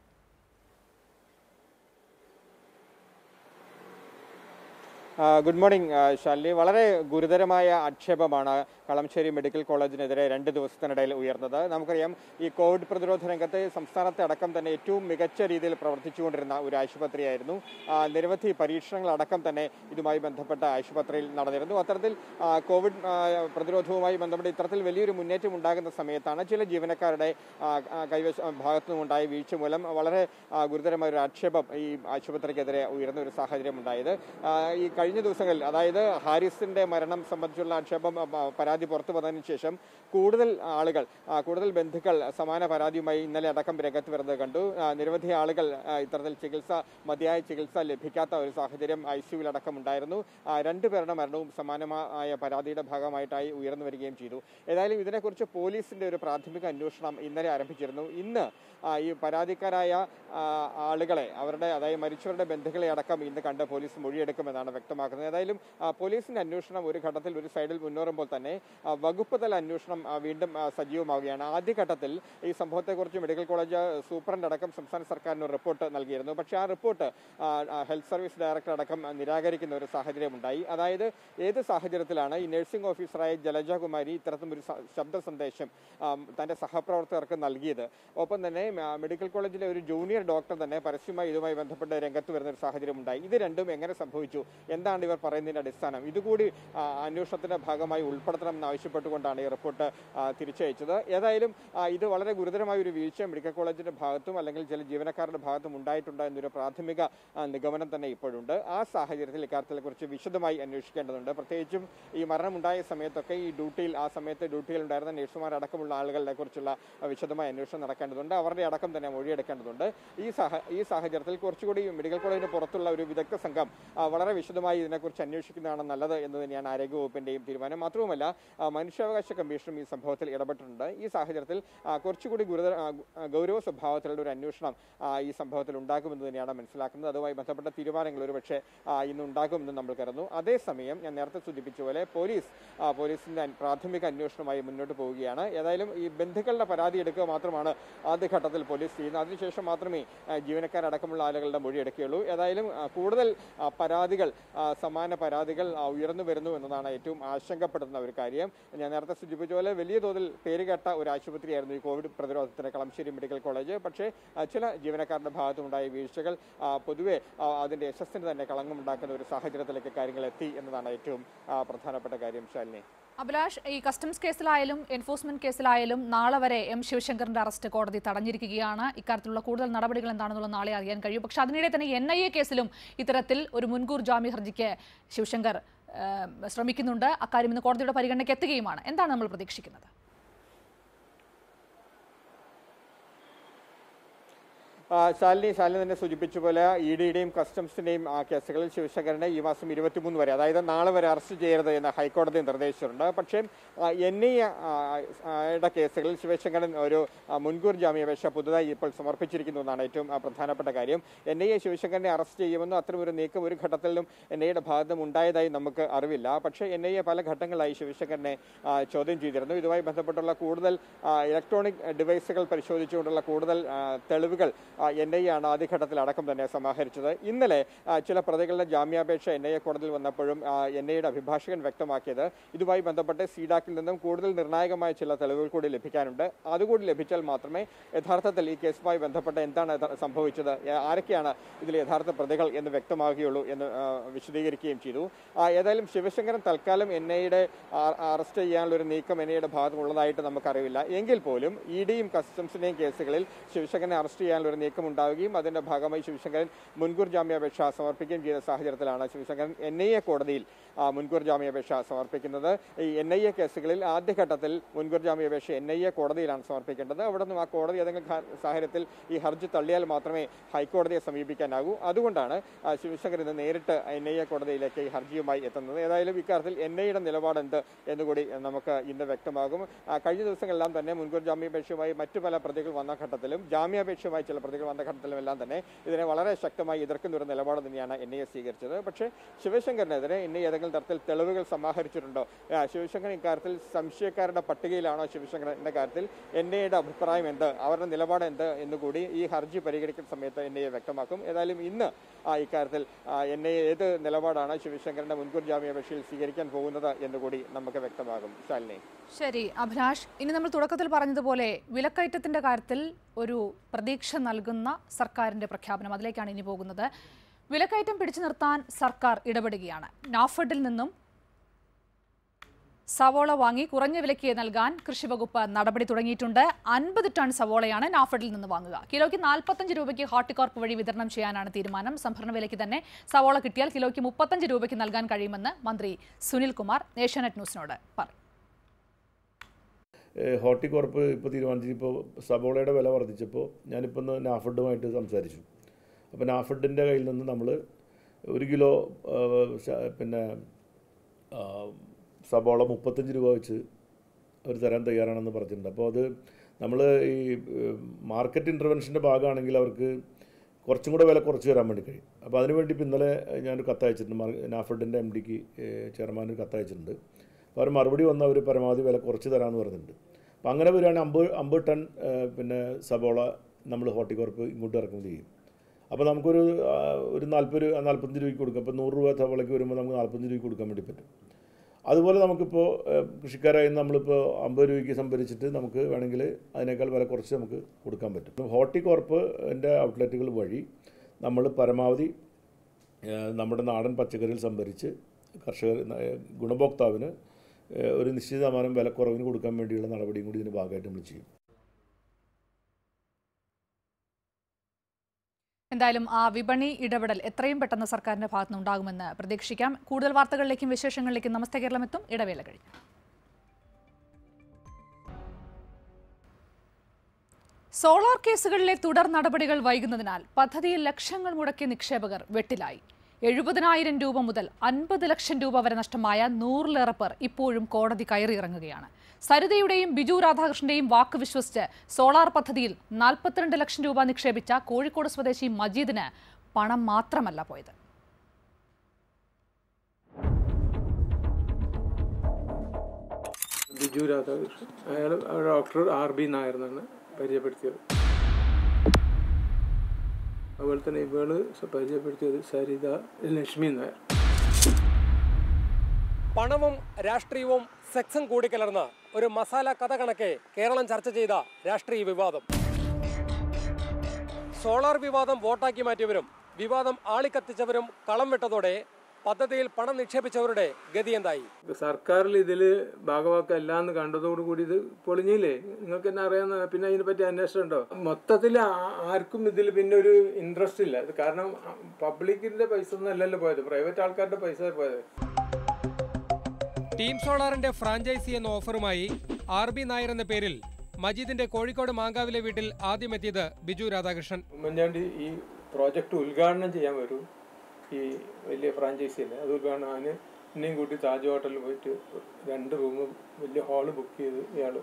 ആ, ഗുഡ് മോർണിംഗ് ആ, ശാലിനി വളരെ ഗുരുതരമായ ആക്ഷേപമാണ് കളമശ്ശേരി മെഡിക്കൽ കോളേജിനെതിരെ രണ്ട് ദിവസത്തിനിടയിൽ ഉയർന്നത് നമുക്കറിയാം ഈ കോവിഡ് പ്രതിരോധ രംഗത്ത് സംസ്ഥാനത്തെ അടക്കം തന്നെ ഏറ്റവും മികച്ച രീതിയിൽ പ്രവർത്തിച്ചുകൊണ്ടിരുന്ന ഒരു ആശുപത്രിയായിരുന്നു ആ, നിരവധി പരീക്ഷണങ്ങൾ അടക്കം തന്നെ ഇതുമായി ബന്ധപ്പെട്ട ആശുപത്രിയിൽ നടന്നിരുന്നു അത്തരത്തിൽ ആ, കോവിഡ് ആ, പ്രതിരോധവുമായി ബന്ധപ്പെട്ട് ഇത്തരത്തിൽ വലിയൊരു മുന്നേറ്റം ഉണ്ടാകുന്ന സമയത്താണ് ചില ജീവനക്കാരുടെ ആ, ആ, കൈവശ ഭാഗത്തു നിന്നുണ്ടായ വീഴ്ച മൂലം വളരെ ആ, ഗുരുതരമായ ഒരു ആക്ഷേപം ഈ ആശുപത്രിക്കെതിരെ ഉയർന്ന ഒരു സാഹചര്യം ഉണ്ടായത് ആ, ഈ കഴിഞ്ഞ ദിവസങ്ങളിൽ അതായത് ഹാരിസിന്റെ മരണം സംബന്ധിച്ചുള്ള ആക്ഷേപം ആ, പ- പരാതി പുറത്തു വന്നതിന് ശേഷം കൂടുതൽ ആളുകൾ ആ, കൂടുതൽ ബന്ധുക്കൾ സമാന പരാതിയുമായി ഇന്നലെ അടക്കം രംഗത്ത് വരുന്നത് കണ്ടു ആ, നിരവധി ആളുകൾ ആ, ഇത്തരത്തിൽ ചികിത്സ മതിയായ ചികിത്സ ലഭിക്കാത്ത ഒരു സാഹചര്യം ഐ സിയുവിൽ അടക്കം ഉണ്ടായിരുന്നു ആ, രണ്ടുപേരുടെ മരണവും സമാനമായ പരാതിയുടെ ഭാഗമായിട്ടായി ഉയർന്നു വരികയും ചെയ്തു ഏതായാലും ഇതിനെക്കുറിച്ച് പോലീസിന്റെ ഒരു പ്രാഥമിക അന്വേഷണം ഇന്നലെ ആരംഭിച്ചിരുന്നു ഇന്ന് ആ, ഈ പരാതിക്കാരായ ആ, ആളുകളെ അവരുടെ അതായത് മരിച്ചവരുടെ ബന്ധുക്കളെ അടക്കം ഇന്ന് കണ്ട് പോലീസ് മൊഴിയെടുക്കുമെന്നാണ് വ്യക്തമാക്കുന്നത് ഏതായാലും ആ, പോലീസിന്റെ അന്വേഷണം ഒരു ഘട്ടത്തിൽ ഒരു സൈഡിൽ മുന്നേറുമ്പോൾ തന്നെ ആ, വകുപ്പ് തല അന്വേഷണം ആ, വീണ്ടും ആ, സജീവമാവുകയാണ് ആദ്യഘട്ടത്തിൽ ഈ സംഭവത്തെക്കുറിച്ച് മെഡിക്കൽ കോളേജ് സൂപ്രണ്ട് അടക്കം സംസ്ഥാന സർക്കാരിന് ഒരു റിപ്പോർട്ട് നൽകിയിരുന്നു പക്ഷേ ആ റിപ്പോർട്ട് ആ, ആ, ഹെൽത്ത് സർവീസ് ഡയറക്ടർ അടക്കം ആ, നിരാകരിക്കുന്ന ഒരു സാഹചര്യം ഉണ്ടായി അതായത് ഏത് സാഹചര്യത്തിലാണ് ഈ നഴ്സിംഗ് ഓഫീസറായ ജലജകുമാരി ഇത്തരത്തിലൊരു സ- ശബ്ദ സന്ദേശം ആ, തന്റെ സഹപ്രവർത്തകർക്ക് നൽകിയത് ഒപ്പം തന്നെ ആ, മെഡിക്കൽ കോളേജിലെ ഒരു ജൂനിയർ ഡോക്ടർ തന്നെ പരസ്യമായി ഇതുമായി ബന്ധപ്പെട്ട് രംഗത്ത് വരുന്ന ഒരു സാഹചര്യം ഉണ്ടായി ഇത് രണ്ടും എങ്ങനെ സംഭവിച്ചു എന്താണ് ഇവർ പറയുന്നതിന്റെ അടിസ്ഥാനം ഇതുകൂടി ആ, അന്വേഷണത്തിന്റെ ഭാഗമായി ഉൾപ്പെടുത്തണം എന്ന് ആവശ്യപ്പെട്ടുകൊണ്ടാണ് ഈ റിപ്പോർട്ട് ആ, തിരിച്ചയച്ചത് ഏതായാലും ആ, ഇത് വളരെ ഗുരുതരമായ ഒരു വീഴ്ച മെഡിക്കൽ കോളേജിന്റെ ഭാഗത്തും അല്ലെങ്കിൽ ചില ജീവനക്കാരുടെ ഭാഗത്തും ഉണ്ടായിട്ടുണ്ട് എന്നൊരു പ്രാഥമിക ആ, നിഗമനം തന്നെ ഇപ്പോഴുണ്ട് ആ സാഹചര്യത്തിൽ ഇക്കാര്യത്തെ കുറിച്ച് വിശദമായി അന്വേഷിക്കേണ്ടതുണ്ട് പ്രത്യേകിച്ചും ഈ മരണമുണ്ടായ സമയത്തൊക്കെ ഈ ഡ്യൂട്ടിയിൽ ആ സമയത്ത് ഡ്യൂട്ടിയിൽ ഉണ്ടായിരുന്ന നഴ്സുമാർ അടക്കമുള്ള ആളുകളെ കുറിച്ചുള്ള ആ, വിശദമായ അന്വേഷണം നടക്കേണ്ടതുണ്ട് അവരുടെ അടക്കം തന്നെ മൊഴിയെടുക്കേണ്ടതുണ്ട് ഈ സാഹ ഈ സാഹചര്യത്തിൽ കുറച്ചുകൂടി മെഡിക്കൽ കോളേജിന് പുറത്തുള്ള ഒരു വിദഗ്ധ സംഘം ആ, വളരെ വിശദമായി ഇതിനെക്കുറിച്ച് അന്വേഷിക്കുന്നതാണ് നല്ലത് എന്ന് തന്നെയാണ് ആരോഗ്യവകുപ്പിന്റെയും തീരുമാനം മാത്രവുമല്ല ആ, മനുഷ്യാവകാശ കമ്മീഷനും ഈ സംഭവത്തിൽ ഇടപെട്ടിട്ടുണ്ട് ഈ സാഹചര്യത്തിൽ ആ, കുറച്ചുകൂടി ഗുരുതര ആ, ഗു- ആ, ഗൗരവ സ്വഭാവത്തിലുള്ള ഒരു അന്വേഷണം ആ, ഈ സംഭവത്തിൽ ഉണ്ടാകുമെന്ന് തന്നെയാണ് മനസ്സിലാക്കുന്നത് അതുമായി ബന്ധപ്പെട്ട തീരുമാനങ്ങൾ ഒരുപക്ഷെ ആ, ഇന്ന് ഉണ്ടാകുമെന്ന് നമ്മൾ കരുതുന്നു അതേസമയം ഞാൻ നേരത്തെ സൂചിപ്പിച്ച പോലെ പോലീസ് ആ, പോലീസിന്റെ അൻ- പ്രാഥമിക അന്വേഷണവുമായി മുന്നോട്ട് പോവുകയാണ് ഏതായാലും ഈ ബന്ധുക്കളുടെ പരാതി എടുക്കുക മാത്രമാണ് ആദ്യഘട്ടത്തിൽ പോലീസ് ചെയ്യുന്നത് അതിനുശേഷം മാത്രമേ ആ, ജീവനക്കാരടക്കമുള്ള ആളുകളുടെ മൊഴി എടുക്കുകയുള്ളൂ ഏതായാലും ആ, കൂടുതൽ ആ, പരാതികൾ ആ, സമാന പരാതികൾ ആ, ഉയർന്നു വരുന്നു എന്നതാണ് ഏറ്റവും ആശങ്കപ്പെടുന്ന ഒരു കാര്യം ഞാൻ നേരത്തെ സൂചിപ്പിച്ച പോലെ വലിയ തോതിൽ പേരുകേട്ട ഒരു ആശുപത്രിയായിരുന്നു ഈ കോവിഡ് പ്രതിരോധത്തിന് കളമശ്ശേരി മെഡിക്കൽ കോളേജ് പക്ഷേ ആ, ചില ജീവനക്കാരുടെ ഭാഗത്തുമുണ്ടായ വീഴ്ചകൾ ആ, പൊതുവെ ആ, അതിന്റെ യശസ്സിന് തന്നെ കളങ്കമുണ്ടാക്കുന്ന ഒരു സാഹചര്യത്തിലേക്ക് കാര്യങ്ങൾ എത്തി എന്നതാണ് ഏറ്റവും ആ, പ്രധാനപ്പെട്ട കാര്യം ശാലിനി അഭിലാഷ് ഈ കസ്റ്റംസ് കേസിലായാലും എൻഫോഴ്സ്മെന്റ് കേസിലായാലും നാളെ വരെ എം ശിവശങ്കറിന്റെ അറസ്റ്റ് കോടതി തടഞ്ഞിരിക്കുകയാണ് ഇക്കാര്യത്തിലുള്ള കൂടുതൽ നടപടികൾ എന്താണെന്നുള്ള നാളെ അറിയാൻ കഴിയും പക്ഷെ അതിനിടെ തന്നെ എൻ ഐ എ കേസിലും ഇത്തരത്തിൽ ഒരു മുൻകൂർ ജാമ്യ ഹർജിക്ക് ശിവശങ്കർ ഏഹ്, ശ്രമിക്കുന്നുണ്ട് അക്കാര്യം ഇന്ന് കോടതിയുടെ പരിഗണനയ്ക്ക് എത്തുകയുമാണ് എന്താണ് നമ്മൾ പ്രതീക്ഷിക്കുന്നത് ആ, ശാലിനി ശാലിനി തന്നെ സൂചിപ്പിച്ച പോലെ ഇ ഡിയുടെയും കസ്റ്റംസിന്റെയും ആ കേസുകളിൽ ശിവശങ്കരനെ ഈ മാസം ഇരുപത്തിമൂന്ന് വരെ അതായത് നാളെ വരെ അറസ്റ്റ് ചെയ്യരുത് എന്ന് ഹൈക്കോടതി നിർദ്ദേശിച്ചിട്ടുണ്ട് പക്ഷേ എൻ ഐ യുടെ കേസുകളിൽ ശിവശങ്കരൻ ഒരു ആ, മുൻകൂർ ജാമ്യാപേക്ഷ പുതുതായി ഇപ്പോൾ സമർപ്പിച്ചിരിക്കുന്നു എന്നാണ് ഏറ്റവും ആ, പ്രധാനപ്പെട്ട കാര്യം എൻ ഐ എ ശിവശങ്കരനെ അറസ്റ്റ് ചെയ്യുമെന്നും അത്തരം ഒരു നീക്കം ഒരു ഘട്ടത്തിലും എൻ ഐയുടെ ഭാഗത്ത് നിന്നും ഉണ്ടായതായി നമുക്ക് അറിവില്ല പക്ഷേ എൻ ഐ എ പല ഘട്ടങ്ങളായി ശിവശങ്കരനെ ആ, ചോദ്യം ചെയ്തിരുന്നു ഇതുമായി ബന്ധപ്പെട്ടുള്ള കൂടുതൽ ആ, ഇലക്ട്രോണിക് ഡിവൈസുകൾ പരിശോധിച്ചുകൊണ്ടുള്ള കൂടുതൽ ആ, തെളിവുകൾ എൻ ഐ ആണ് ആദ്യഘട്ടത്തിൽ അടക്കം തന്നെ സമാഹരിച്ചത് ഇന്നലെ ആ, ചില പ്രതികളുടെ ജാമ്യാപേക്ഷ എൻ ഐ എ കോടതിയിൽ വന്നപ്പോഴും എൻ ഐയുടെ അഭിഭാഷകൻ വ്യക്തമാക്കിയത് ഇതുമായി ബന്ധപ്പെട്ട് സീഡാക്കിൽ നിന്നും കൂടുതൽ നിർണായകമായ ചില തെളിവുകൾ കൂടി ലഭിക്കാനുണ്ട് അതുകൂടി ലഭിച്ചാൽ മാത്രമേ യഥാർത്ഥത്തിൽ ഈ കേസുമായി ബന്ധപ്പെട്ട് എന്താണ് യഥാ- സംഭവിച്ചത് ഏ- ആരൊക്കെയാണ് ഇതിൽ യഥാർത്ഥ പ്രതികൾ എന്ന് വ്യക്തമാകുകയുള്ളൂ എന്ന് ആ, വിശദീകരിക്കുകയും ചെയ്തു ആ, ഏതായാലും ശിവശങ്കരൻ തൽക്കാലം എൻ ഐയുടെ അറസ്റ്റ് ചെയ്യാനുള്ള ഒരു നീക്കം എൻ ഐയുടെ ഭാഗത്തുള്ളതായിട്ട് നമുക്കറിയില്ല എങ്കിൽ പോലും ഇ ഡിയും കസ്റ്റംസിന്റെയും കേസുകളിൽ ശിവശങ്കരനെ അറസ്റ്റ് ചെയ്യാനുള്ള ഒരു നീക്കം ഉണ്ടാവുകയും അതിന്റെ ഭാഗമായി ശിവശങ്കരൻ മുൻകൂർ ജാമ്യാപേക്ഷ സമർപ്പിക്കുകയും ചെയ്ത സാഹചര്യത്തിലാണ് ശിവശങ്കരൻ എൻ ഐ എ കോടതിയിൽ ആ, മുൻകൂർ ജാമ്യാപേക്ഷ സമർപ്പിക്കുന്നത് ഈ എൻ ഐ എ കേസുകളിൽ ആദ്യഘട്ടത്തിൽ മുൻകൂർ ജാമ്യാപേക്ഷ എൻ ഐ എ കോടതിയിലാണ് സമർപ്പിക്കേണ്ടത് അവിടെ നിന്നും ആ കോടതി ഏതെങ്കിലും ഘ- സാഹചര്യത്തിൽ ഈ ഹർജി തള്ളിയാൽ മാത്രമേ ഹൈക്കോടതിയെ സമീപിക്കാനാകൂ അതുകൊണ്ടാണ് ആ, ശിവശങ്കർ ഇന്ന് നേരിട്ട് എൻ ഐ എ കോടതിയിലേക്ക് ഈ ഹർജിയുമായി എത്തുന്നത് ഏതായാലും ഇക്കാര്യത്തിൽ എൻ ഐയുടെ നിലപാട് എന്ത് എന്നുകൂടി നമുക്ക് ഇന്ന് വ്യക്തമാകും ആ, കഴിഞ്ഞ ദിവസങ്ങളെല്ലാം തന്നെ മുൻകൂർ ജാമ്യാപേക്ഷയുമായി മറ്റു പല പ്രതികൾ വന്ന ഘട്ടത്തിലും ജാമ്യാപേക്ഷയുമായി ചില പ്രതികൾ വന്ന ഘട്ടത്തിലും എല്ലാം തന്നെ ഇതിനെ വളരെ ശക്തമായി എതിർക്കുന്ന ഒരു നിലപാട് തന്നെയാണ് എൻ ഐ എ സ്വീകരിച്ചത് പക്ഷേ ശിവശങ്കറിനെതിരെ എൻ ഐ ഏതെങ്കിലും തരത്തിൽ തെളിവുകൾ സമാഹരിച്ചിട്ടുണ്ടോ ആ, ശിവശങ്കർ ഇക്കാര്യത്തിൽ സംശയക്കാരുടെ പട്ടികയിലാണോ ശിവശങ്കറിന്റെ കാര്യത്തിൽ എൻ ഐയുടെ അഭിപ്രായം എന്ത് അവരുടെ നിലപാട് എന്ത് എന്നുകൂടി ഈ ഹർജി പരിഗണിക്കുന്ന സമയത്ത് എൻ ഐ എ വ്യക്തമാക്കും ഏതായാലും ഇന്ന് ആ, ഇക്കാര്യത്തിൽ എൻ ഐ ഏത് നിലപാടാണ് ശിവശങ്കറിന്റെ മുൻകൂർ ജാമ്യാപേക്ഷയിൽ സ്വീകരിക്കാൻ പോകുന്നത് എന്നുകൂടി നമുക്ക് വ്യക്തമാകും ശാലിനി ശരി അഭിലാഷ് ഇനി നമ്മൾ തുടക്കത്തിൽ പറഞ്ഞതുപോലെ വിലക്കയറ്റത്തിന്റെ കാര്യത്തിൽ ഒരു പ്രതീക്ഷ നൽകുന്ന സർക്കാരിന്റെ പ്രഖ്യാപനം അതിലേക്കാണ് ഇനി പോകുന്നത് വിലക്കയറ്റം പിടിച്ചു നിർത്താൻ സർക്കാർ ഇടപെടുകയാണ് നാഫഡിൽ നിന്നും സവോള വാങ്ങി കുറഞ്ഞ വിലയ്ക്ക് നൽകാൻ കൃഷിവകുപ്പ് നടപടി തുടങ്ങിയിട്ടുണ്ട് അൻപത് ടൺ സവോളയാണ് നാഫഡിൽ നിന്ന് വാങ്ങുക കിലോയ്ക്ക് നാൽപ്പത്തഞ്ച് രൂപയ്ക്ക് ഹോർട്ടികോർപ്പ് വഴി വിതരണം ചെയ്യാനാണ് തീരുമാനം സംഭരണ വിലയ്ക്ക് തന്നെ സവോള കിട്ടിയാൽ കിലോയ്ക്ക് മുപ്പത്തഞ്ച് രൂപയ്ക്ക് നൽകാൻ കഴിയുമെന്ന് മന്ത്രി സുനിൽ കുമാർ ഏഷ്യാനെറ്റ് ന്യൂസിനോട് പറഞ്ഞു ഏഹ് ഹോർട്ടികോർപ്പ് ഇപ്പോൾ തീരുമാനിച്ചു ഇപ്പോൾ സബോളയുടെ വില വർദ്ധിച്ചപ്പോൾ ഞാനിപ്പോൾ ഒന്ന് നാഫഡുമായിട്ട് സംസാരിച്ചു അപ്പോൾ നാഫഡിൻ്റെ കയ്യിൽ നിന്ന് നമ്മൾ ഒരു കിലോ ആഹ്, ശ- പിന്നെ ആഹ്, സബോള മുപ്പത്തഞ്ച് രൂപ വെച്ച് അവർ തരാൻ തയ്യാറാണെന്ന് പറഞ്ഞിട്ടുണ്ട് അപ്പോൾ അത് നമ്മൾ ഈ ഏഹ്, മാർക്കറ്റ് ഇൻ്റർവെൻഷൻ്റെ ഭാഗമാണെങ്കിൽ അവർക്ക് കുറച്ചും കൂടെ വില കുറച്ച് തരാൻ വേണ്ടി കഴിയും അപ്പോൾ അതിനുവേണ്ടി ഇപ്പോൾ ഇന്നലെ ഞാനൊരു കത്തയച്ചിട്ടുണ്ട് മാർ- നാഫഡിൻ്റെ എം ഡിക്ക് ചെയർമാൻ ഒരു കത്തയച്ചിട്ടുണ്ട് അപ്പോൾ അവർ മറുപടി വന്ന് അവർ പരമാവധി വില കുറച്ച് തരാമെന്ന് പറഞ്ഞിട്ടുണ്ട് അപ്പോൾ അങ്ങനെ വരികയാണെങ്കിൽ അമ്പത് അമ്പത് ടൺ ഏഹ്, പിന്നെ സബോള നമ്മൾ ഹോർട്ടികോർപ്പ് ഇങ്ങോട്ട് ഇറക്കുമതി ചെയ്യും അപ്പോൾ നമുക്കൊരു ആ, ഒരു നാൽപ്പത് രൂപ നാൽപ്പത്തഞ്ച് രൂപയ്ക്ക് കൊടുക്കാം അപ്പോൾ നൂറ് രൂപ സബോളയ്ക്ക് വരുമ്പോൾ നമുക്ക് നാൽപ്പത്തഞ്ച് രൂപയ്ക്ക് കൊടുക്കാൻ വേണ്ടി പറ്റും അതുപോലെ നമുക്കിപ്പോൾ ഏഹ്, കൃഷിക്കാരായി നമ്മളിപ്പോൾ അമ്പത് രൂപയ്ക്ക് സംഭരിച്ചിട്ട് നമുക്ക് വേണമെങ്കിൽ അതിനേക്കാൾ വില കുറച്ച് നമുക്ക് കൊടുക്കാൻ പറ്റും ഹോർട്ടികോർപ്പ് എൻ്റെ ഔട്ട്ലെറ്റുകൾ വഴി നമ്മൾ പരമാവധി ഏഹ്, നമ്മുടെ നാടൻ പച്ചക്കറികൾ സംഭരിച്ച് കർഷകർ ഏഹ്, ഗുണഭോക്താവിന് ഏഹ്, ഒരു നിശ്ചിത ശതമാനം വിലക്കുറവിന് കൊടുക്കാൻ വേണ്ടിയുള്ള നടപടിയും കൂടി ഇതിൻ്റെ ഭാഗമായിട്ട് നമ്മൾ ചെയ്യും എന്തായാലും ആ വിപണി ഇടപെടൽ എത്രയും പെട്ടെന്ന് സർക്കാരിന്റെ ഭാഗത്തുനിന്ന് ഉണ്ടാകുമെന്ന് പ്രതീക്ഷിക്കാം കൂടുതൽ വാർത്തകളിലേക്കും വിശേഷങ്ങളിലേക്കും നമസ്തേ കേരളം എത്തും ഇടവേള കഴിഞ്ഞു സോളാർ കേസുകളിലെ തുടർ നടപടികൾ വൈകുന്നതിനാൽ പദ്ധതിയിൽ ലക്ഷങ്ങൾ മുടക്കിയ നിക്ഷേപകർ വെട്ടിലായി എഴുപതിനായിരം രൂപ മുതൽ അൻപത് ലക്ഷം രൂപ വരെ നഷ്ടമായ നൂറിലേറെ പേർ ഇപ്പോഴും കോടതി കയറിയിറങ്ങുകയാണ് സരിതയുടെയും ബിജു രാധാകൃഷ്ണന്റെയും വാക്ക് വിശ്വസിച്ച് സോളാർ പദ്ധതിയിൽ നാൽപ്പത്തിരണ്ട് ലക്ഷം രൂപ നിക്ഷേപിച്ച കോഴിക്കോട് സ്വദേശി മജീദിന് പണം മാത്രമല്ല പോയത് ബിജു രാധാകൃഷ്ണൻ അയാൾ ഡോക്ടർ ആർ ബി നായർ എന്നാണ് പരിചയപ്പെടുത്തിയത് അതുപോലെ തന്നെ ഇവള് പരിചയപ്പെടുത്തിയത് സരിത ലക്ഷ്മി നായർ പണവും രാഷ്ട്രീയവും സെക്സും കൂടിക്കലർന്ന ഒരു മസാല കഥ കണക്കെ കേരളം ചർച്ച ചെയ്ത രാഷ്ട്രീയ വിവാദം സോളാർ വിവാദം വോട്ടാക്കി മാറ്റിയവരും വിവാദം ആളിക്കത്തിച്ചവരും കളം വിട്ടതോടെ പദ്ധതിയിൽ പണം നിക്ഷേപിച്ചവരുടെ ഗതി എന്തായി സർക്കാരിൽ ഇതിൽ ഭാഗവാക്കല്ല എന്ന് കണ്ടതോടു കൂടി ഇത് പൊളിഞ്ഞില്ലേ നിങ്ങൾക്ക് തന്നെ അറിയാവുന്ന പിന്നെ അതിനെപ്പറ്റി അന്വേഷണം ഉണ്ടോ മൊത്തത്തിൽ ആ- ആർക്കും ഇതിൽ പിന്നെ ഒരു ഇൻട്രസ്റ്റ് ഇല്ല ഇത് കാരണം പബ്ലിക്കിന്റെ പൈസ ഒന്നും അല്ലല്ലോ പോയത് പ്രൈവറ്റ് ആൾക്കാരുടെ പൈസ പോയത് ടീം സോളാറിന്റെ ഫ്രാഞ്ചൈസി എന്ന ഓഫറുമായി ആർ ബി നായർ എന്ന പേരിൽ മജീദിന്റെ കോഴിക്കോട് മാങ്കാവിലെ വീട്ടിൽ ആദ്യം എത്തിയത് ബിജു രാധാകൃഷ്ണൻ ഉമ്മൻചാണ്ടി ഈ പ്രോജക്റ്റ് ഉദ്ഘാടനം ചെയ്യാൻ വരും ഈ വലിയ ഫ്രാഞ്ചൈസി അല്ലേ അത് ഉദ്ഘാടനം അതിന് എന്നെയും കൂട്ടി താജ് ഹോട്ടലിൽ പോയിട്ട് രണ്ട് റൂമും വലിയ ഹാള് ബുക്ക് ചെയ്ത് ഇയാള്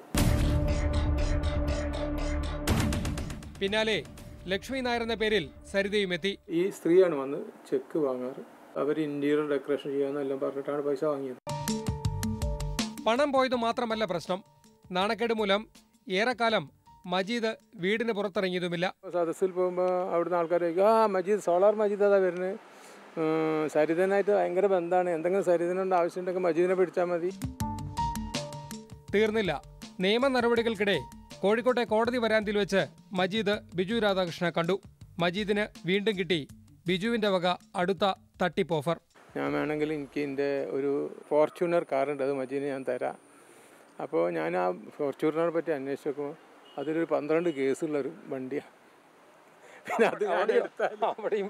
പിന്നാലെ ലക്ഷ്മി നായർ എന്ന പേരിൽ സരിതയും എത്തി ഈ സ്ത്രീയാണ് വന്ന് ചെക്ക് വാങ്ങാറ് അവർ ഇന്റീരിയർ ഡെക്കറേഷൻ ചെയ്യാന്നെല്ലാം പറഞ്ഞിട്ടാണ് പൈസ വാങ്ങിയത് പണം പോയത് മാത്രമല്ല പ്രശ്നം നാണക്കേട് മൂലം ഏറെക്കാലം മജീദ് വീടിന് പുറത്തിറങ്ങിയതുമില്ല സദസ്സിൽ പോകുമ്പോൾ അവിടുന്ന് ആൾക്കാർ ചോദിക്കും ആ മജീദ് സോളാർ മജീദ് അതാ വരുന്നത് സരിതനായിട്ട് ഭയങ്കര ബന്ധമാണ് എന്തെങ്കിലും സരിതനുണ്ട് ആവശ്യമുണ്ടെങ്കിൽ മജീദിനെ പിടിച്ചാൽ മതി തീർന്നില്ല നിയമ നടപടികൾക്കിടെ കോഴിക്കോട്ടെ കോടതി വരാന്തിൽ വെച്ച് മജീദ് ബിജു രാധാകൃഷ്ണനെ കണ്ടു മജീദിന് വീണ്ടും കിട്ടി ബിജുവിന്റെ വക അടുത്ത തട്ടിപ്പ് ഓഫർ ഞാൻ വേണമെങ്കിൽ എനിക്ക് എൻ്റെ ഒരു ഫോർച്യൂണർ കാറുണ്ട് അത് മജീദിന് ഞാൻ തരാം അപ്പോൾ ഞാൻ ആ ഫോർച്യൂണറിനെ പറ്റി അന്വേഷിച്ച് നോക്കുമ്പോൾ അതിലൊരു പന്ത്രണ്ട് കേസുള്ള ഒരു വണ്ടിയാണ് പിന്നെ അത് ഞാൻ എടുത്താൽ അവിടെയും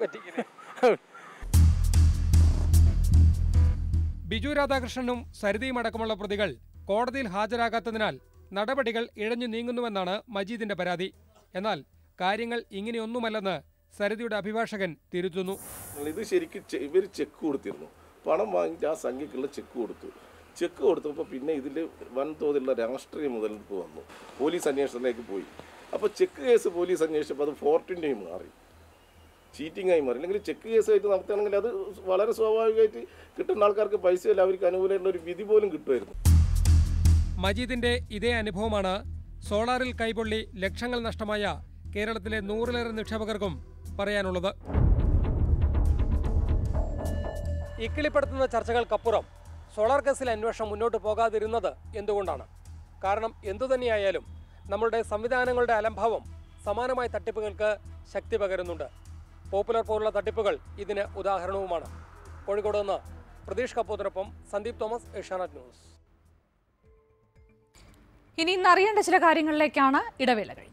ബിജു രാധാകൃഷ്ണനും സരിതയും അടക്കമുള്ള പ്രതികൾ കോടതിയിൽ ഹാജരാകാത്തതിനാൽ നടപടികൾ ഇഴഞ്ഞു നീങ്ങുന്നുവെന്നാണ് മജീദിന്റെ പരാതി എന്നാൽ കാര്യങ്ങൾ ഇങ്ങനെയൊന്നുമല്ലെന്ന് സരിതയുടെ അഭിഭാഷകൻ തിരുത്തുന്നു ഇത് ശരിക്കും ഇവർ ചെക്ക് കൊടുത്തിരുന്നു പണം വാങ്ങിയിട്ട് ആ സംഖ്യക്കുള്ള ചെക്ക് കൊടുത്തു ചെക്ക് കൊടുത്തപ്പോൾ പിന്നെ ഇതിൽ വൻതോതിലുള്ള രാഷ്ട്രീയ മുതലെടുപ്പ് വന്നു പോലീസ് അന്വേഷണത്തിലേക്ക് പോയി അപ്പോൾ ചെക്ക് കേസ് പോലീസ് അന്വേഷിച്ചപ്പോൾ അത് ഫോർട്ടിൻ്റെയും മാറി ചീറ്റിംഗ് ആയി മാറി അല്ലെങ്കിൽ ചെക്ക് കേസ് ആയിട്ട് നടത്തുകയാണെങ്കിൽ അത് വളരെ സ്വാഭാവികമായിട്ട് കിട്ടുന്ന ആൾക്കാർക്ക് പൈസയില്ല അവർക്ക് അനുകൂലമായിട്ടുള്ള ഒരു വിധി പോലും കിട്ടുമായിരുന്നു മജീദിന്റെ ഇതേ അനുഭവമാണ് സോളാറിൽ കൈപൊള്ളി ലക്ഷങ്ങൾ നഷ്ടമായ കേരളത്തിലെ നൂറിലേറെ നിക്ഷേപകർക്കും പറയാനുള്ളത് ഇക്കിളിപ്പെടുത്തുന്ന ചർച്ചകൾക്കപ്പുറം സോളാർ കേസിലെ അന്വേഷണം മുന്നോട്ട് പോകാതിരുന്നത് എന്തുകൊണ്ടാണ് കാരണം എന്തുതന്നെയായാലും നമ്മളുടെ സംവിധാനങ്ങളുടെ അലംഭാവം സമാനമായ തട്ടിപ്പുകൾക്ക് ശക്തി പകരുന്നുണ്ട് പോപ്പുലർ പോലുള്ള തട്ടിപ്പുകൾ ഇതിന് ഉദാഹരണവുമാണ് കോഴിക്കോട് നിന്ന് പ്രതീഷ് കപ്പൂറിനൊപ്പം സന്ദീപ് തോമസ് ഏഷ്യാനെറ്റ് ന്യൂസ് ഇനി ഇന്ന് അറിയേണ്ട ചില കാര്യങ്ങളിലേക്കാണ് ഇടവേള കഴിഞ്ഞ്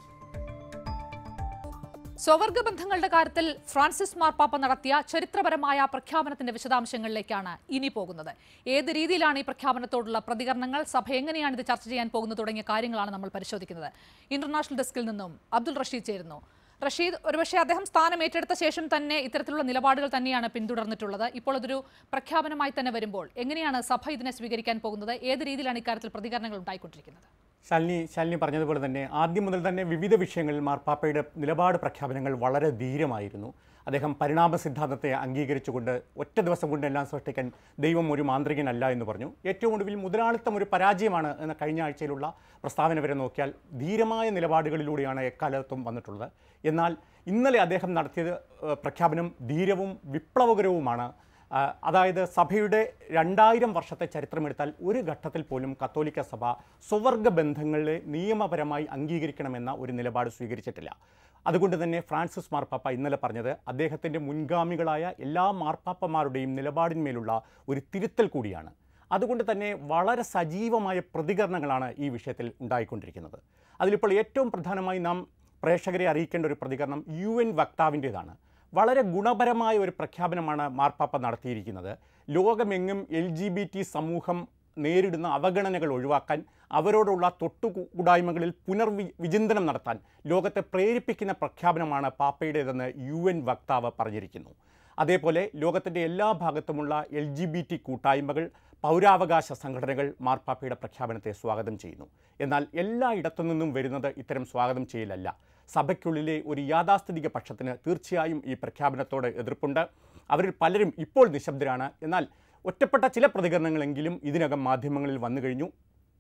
സ്വവർഗ ബന്ധങ്ങളുടെ കാര്യത്തിൽ ഫ്രാൻസിസ് മാർപ്പാപ്പ നടത്തിയ ചരിത്രപരമായ പ്രഖ്യാപനത്തിന്റെ വിശദാംശങ്ങളിലേക്കാണ് ഇനി പോകുന്നത് ഏത് രീതിയിലാണ് ഈ പ്രഖ്യാപനത്തോടുള്ള പ്രതികരണങ്ങൾ സഭ എങ്ങനെയാണ് ഇത് ചർച്ച ചെയ്യാൻ പോകുന്നത് തുടങ്ങിയ കാര്യങ്ങളാണ് നമ്മൾ പരിശോധിക്കുന്നത് ഇന്റർനാഷണൽ ഡെസ്കിൽ നിന്നും അബ്ദുൾ റഷീദ് ചേരുന്നു റഷീദ് ഒരുപക്ഷെ അദ്ദേഹം സ്ഥാനം ഏറ്റെടുത്ത ശേഷം തന്നെ ഇത്തരത്തിലുള്ള നിലപാടുകൾ തന്നെയാണ് പിന്തുടർന്നിട്ടുള്ളത് ഇപ്പോൾ അതൊരു പ്രഖ്യാപനമായി തന്നെ വരുമ്പോൾ എങ്ങനെയാണ് സഭ ഇതിനെ സ്വീകരിക്കാൻ പോകുന്നത് ഏത് രീതിയിലാണ് ഇക്കാര്യത്തിൽ പ്രതികരണങ്ങൾ ഉണ്ടായിക്കൊണ്ടിരിക്കുന്നത് ശാലിനി ശാലിനി പറഞ്ഞതുപോലെ തന്നെ ആദ്യം മുതൽ തന്നെ വിവിധ വിഷയങ്ങളിൽ മാർപ്പാപ്പയുടെ നിലപാട് പ്രഖ്യാപനങ്ങൾ വളരെ ധീരമായിരുന്നു അദ്ദേഹം പരിണാമ സിദ്ധാന്തത്തെ അംഗീകരിച്ചുകൊണ്ട് ഒറ്റ ദിവസം കൊണ്ട് എല്ലാം സൃഷ്ടിക്കാൻ ദൈവം ഒരു മാന്ത്രികനല്ല എന്ന് പറഞ്ഞു ഏറ്റവും ഒടുവിൽ മുതലാളിത്തം ഒരു പരാജയമാണ് എന്ന കഴിഞ്ഞ ആഴ്ചയിലുള്ള പ്രസ്താവന വരെ നോക്കിയാൽ ധീരമായ നിലപാടുകളിലൂടെയാണ് എക്കാലത്തും വന്നിട്ടുള്ളത് എന്നാൽ ഇന്നലെ അദ്ദേഹം നടത്തിയത് ഏഹ്, പ്രഖ്യാപനം ധീരവും വിപ്ലവകരവുമാണ് ആ, അതായത് സഭയുടെ രണ്ടായിരം വർഷത്തെ ചരിത്രമെടുത്താൽ ഒരു ഘട്ടത്തിൽ പോലും കത്തോലിക്ക സഭ സ്വവർഗ ബന്ധങ്ങളെ നിയമപരമായി അംഗീകരിക്കണമെന്ന ഒരു നിലപാട് സ്വീകരിച്ചിട്ടില്ല അതുകൊണ്ട് തന്നെ ഫ്രാൻസിസ് മാർപ്പാപ്പ ഇന്നലെ പറഞ്ഞത് അദ്ദേഹത്തിൻ്റെ മുൻഗാമികളായ എല്ലാ മാർപ്പാപ്പമാരുടെയും നിലപാടിന്മേലുള്ള ഒരു തിരുത്തൽ കൂടിയാണ് അതുകൊണ്ട് തന്നെ വളരെ സജീവമായ പ്രതികരണങ്ങളാണ് ഈ വിഷയത്തിൽ ഉണ്ടായിക്കൊണ്ടിരിക്കുന്നത് അതിലിപ്പോൾ ഏറ്റവും പ്രധാനമായി നാം പ്രേക്ഷകരെ അറിയിക്കേണ്ട ഒരു പ്രതികരണം യു എൻ വക്താവിൻ്റേതാണ് വളരെ ഗുണപരമായ ഒരു പ്രഖ്യാപനമാണ് മാർപ്പാപ്പ നടത്തിയിരിക്കുന്നത് ലോകമെങ്ങും എൽ ജി ബി ടി സമൂഹം നേരിടുന്ന അവഗണനകൾ ഒഴിവാക്കാൻ അവരോടുള്ള തൊട്ടുകൂടായ്മകളിൽ പുനർവി വിചിന്തനം നടത്താൻ ലോകത്തെ പ്രേരിപ്പിക്കുന്ന പ്രഖ്യാപനമാണ് പാപ്പയുടേതെന്ന് യു എൻ വക്താവ് പറഞ്ഞിരിക്കുന്നു അതേപോലെ ലോകത്തിൻ്റെ എല്ലാ ഭാഗത്തുമുള്ള എൽ ജി ബി ടി കൂട്ടായ്മകൾ പൗരാവകാശ സംഘടനകൾ മാർപ്പാപ്പയുടെ പ്രഖ്യാപനത്തെ സ്വാഗതം ചെയ്യുന്നു എന്നാൽ എല്ലായിടത്തു നിന്നും വരുന്നത് ഇത്തരം സ്വാഗതം ചെയ്യലല്ല സഭയ്ക്കുള്ളിലെ ഒരു യാഥാസ്ഥിതിക പക്ഷത്തിന് തീർച്ചയായും ഈ പ്രഖ്യാപനത്തോട് എതിർപ്പുണ്ട് അവരിൽ പലരും ഇപ്പോൾ നിശബ്ദരാണ് എന്നാൽ ഒറ്റപ്പെട്ട ചില പ്രതികരണങ്ങളെങ്കിലും ഇതിനകം മാധ്യമങ്ങളിൽ വന്നു കഴിഞ്ഞു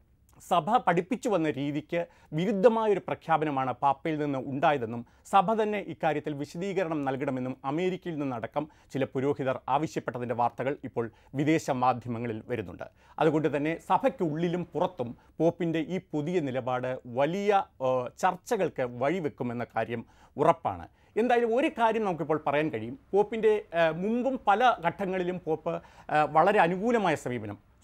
സഭ പഠിപ്പിച്ചു വന്ന രീതിക്ക് വിരുദ്ധമായൊരു പ്രഖ്യാപനമാണ് പാപ്പയിൽ നിന്ന് ഉണ്ടായതെന്നും സഭ തന്നെ ഇക്കാര്യത്തിൽ വിശദീകരണം നൽകണമെന്നും അമേരിക്കയിൽ നിന്നടക്കം ചില പുരോഹിതർ ആവശ്യപ്പെട്ടതിൻ്റെ വാർത്തകൾ ഇപ്പോൾ വിദേശ മാധ്യമങ്ങളിൽ വരുന്നുണ്ട് അതുകൊണ്ട് തന്നെ സഭയ്ക്കുള്ളിലും പുറത്തും പോപ്പിൻ്റെ ഈ പുതിയ നിലപാട് വലിയ ഏഹ്, ചർച്ചകൾക്ക് വഴിവെക്കുമെന്ന കാര്യം ഉറപ്പാണ് എന്തായാലും ഒരു കാര്യം നമുക്കിപ്പോൾ പറയാൻ കഴിയും പോപ്പിൻ്റെ ഏഹ്, മുമ്പും പല ഘട്ടങ്ങളിലും പോപ്പ് ഏഹ്, വളരെ അനുകൂലമായ സമീപനം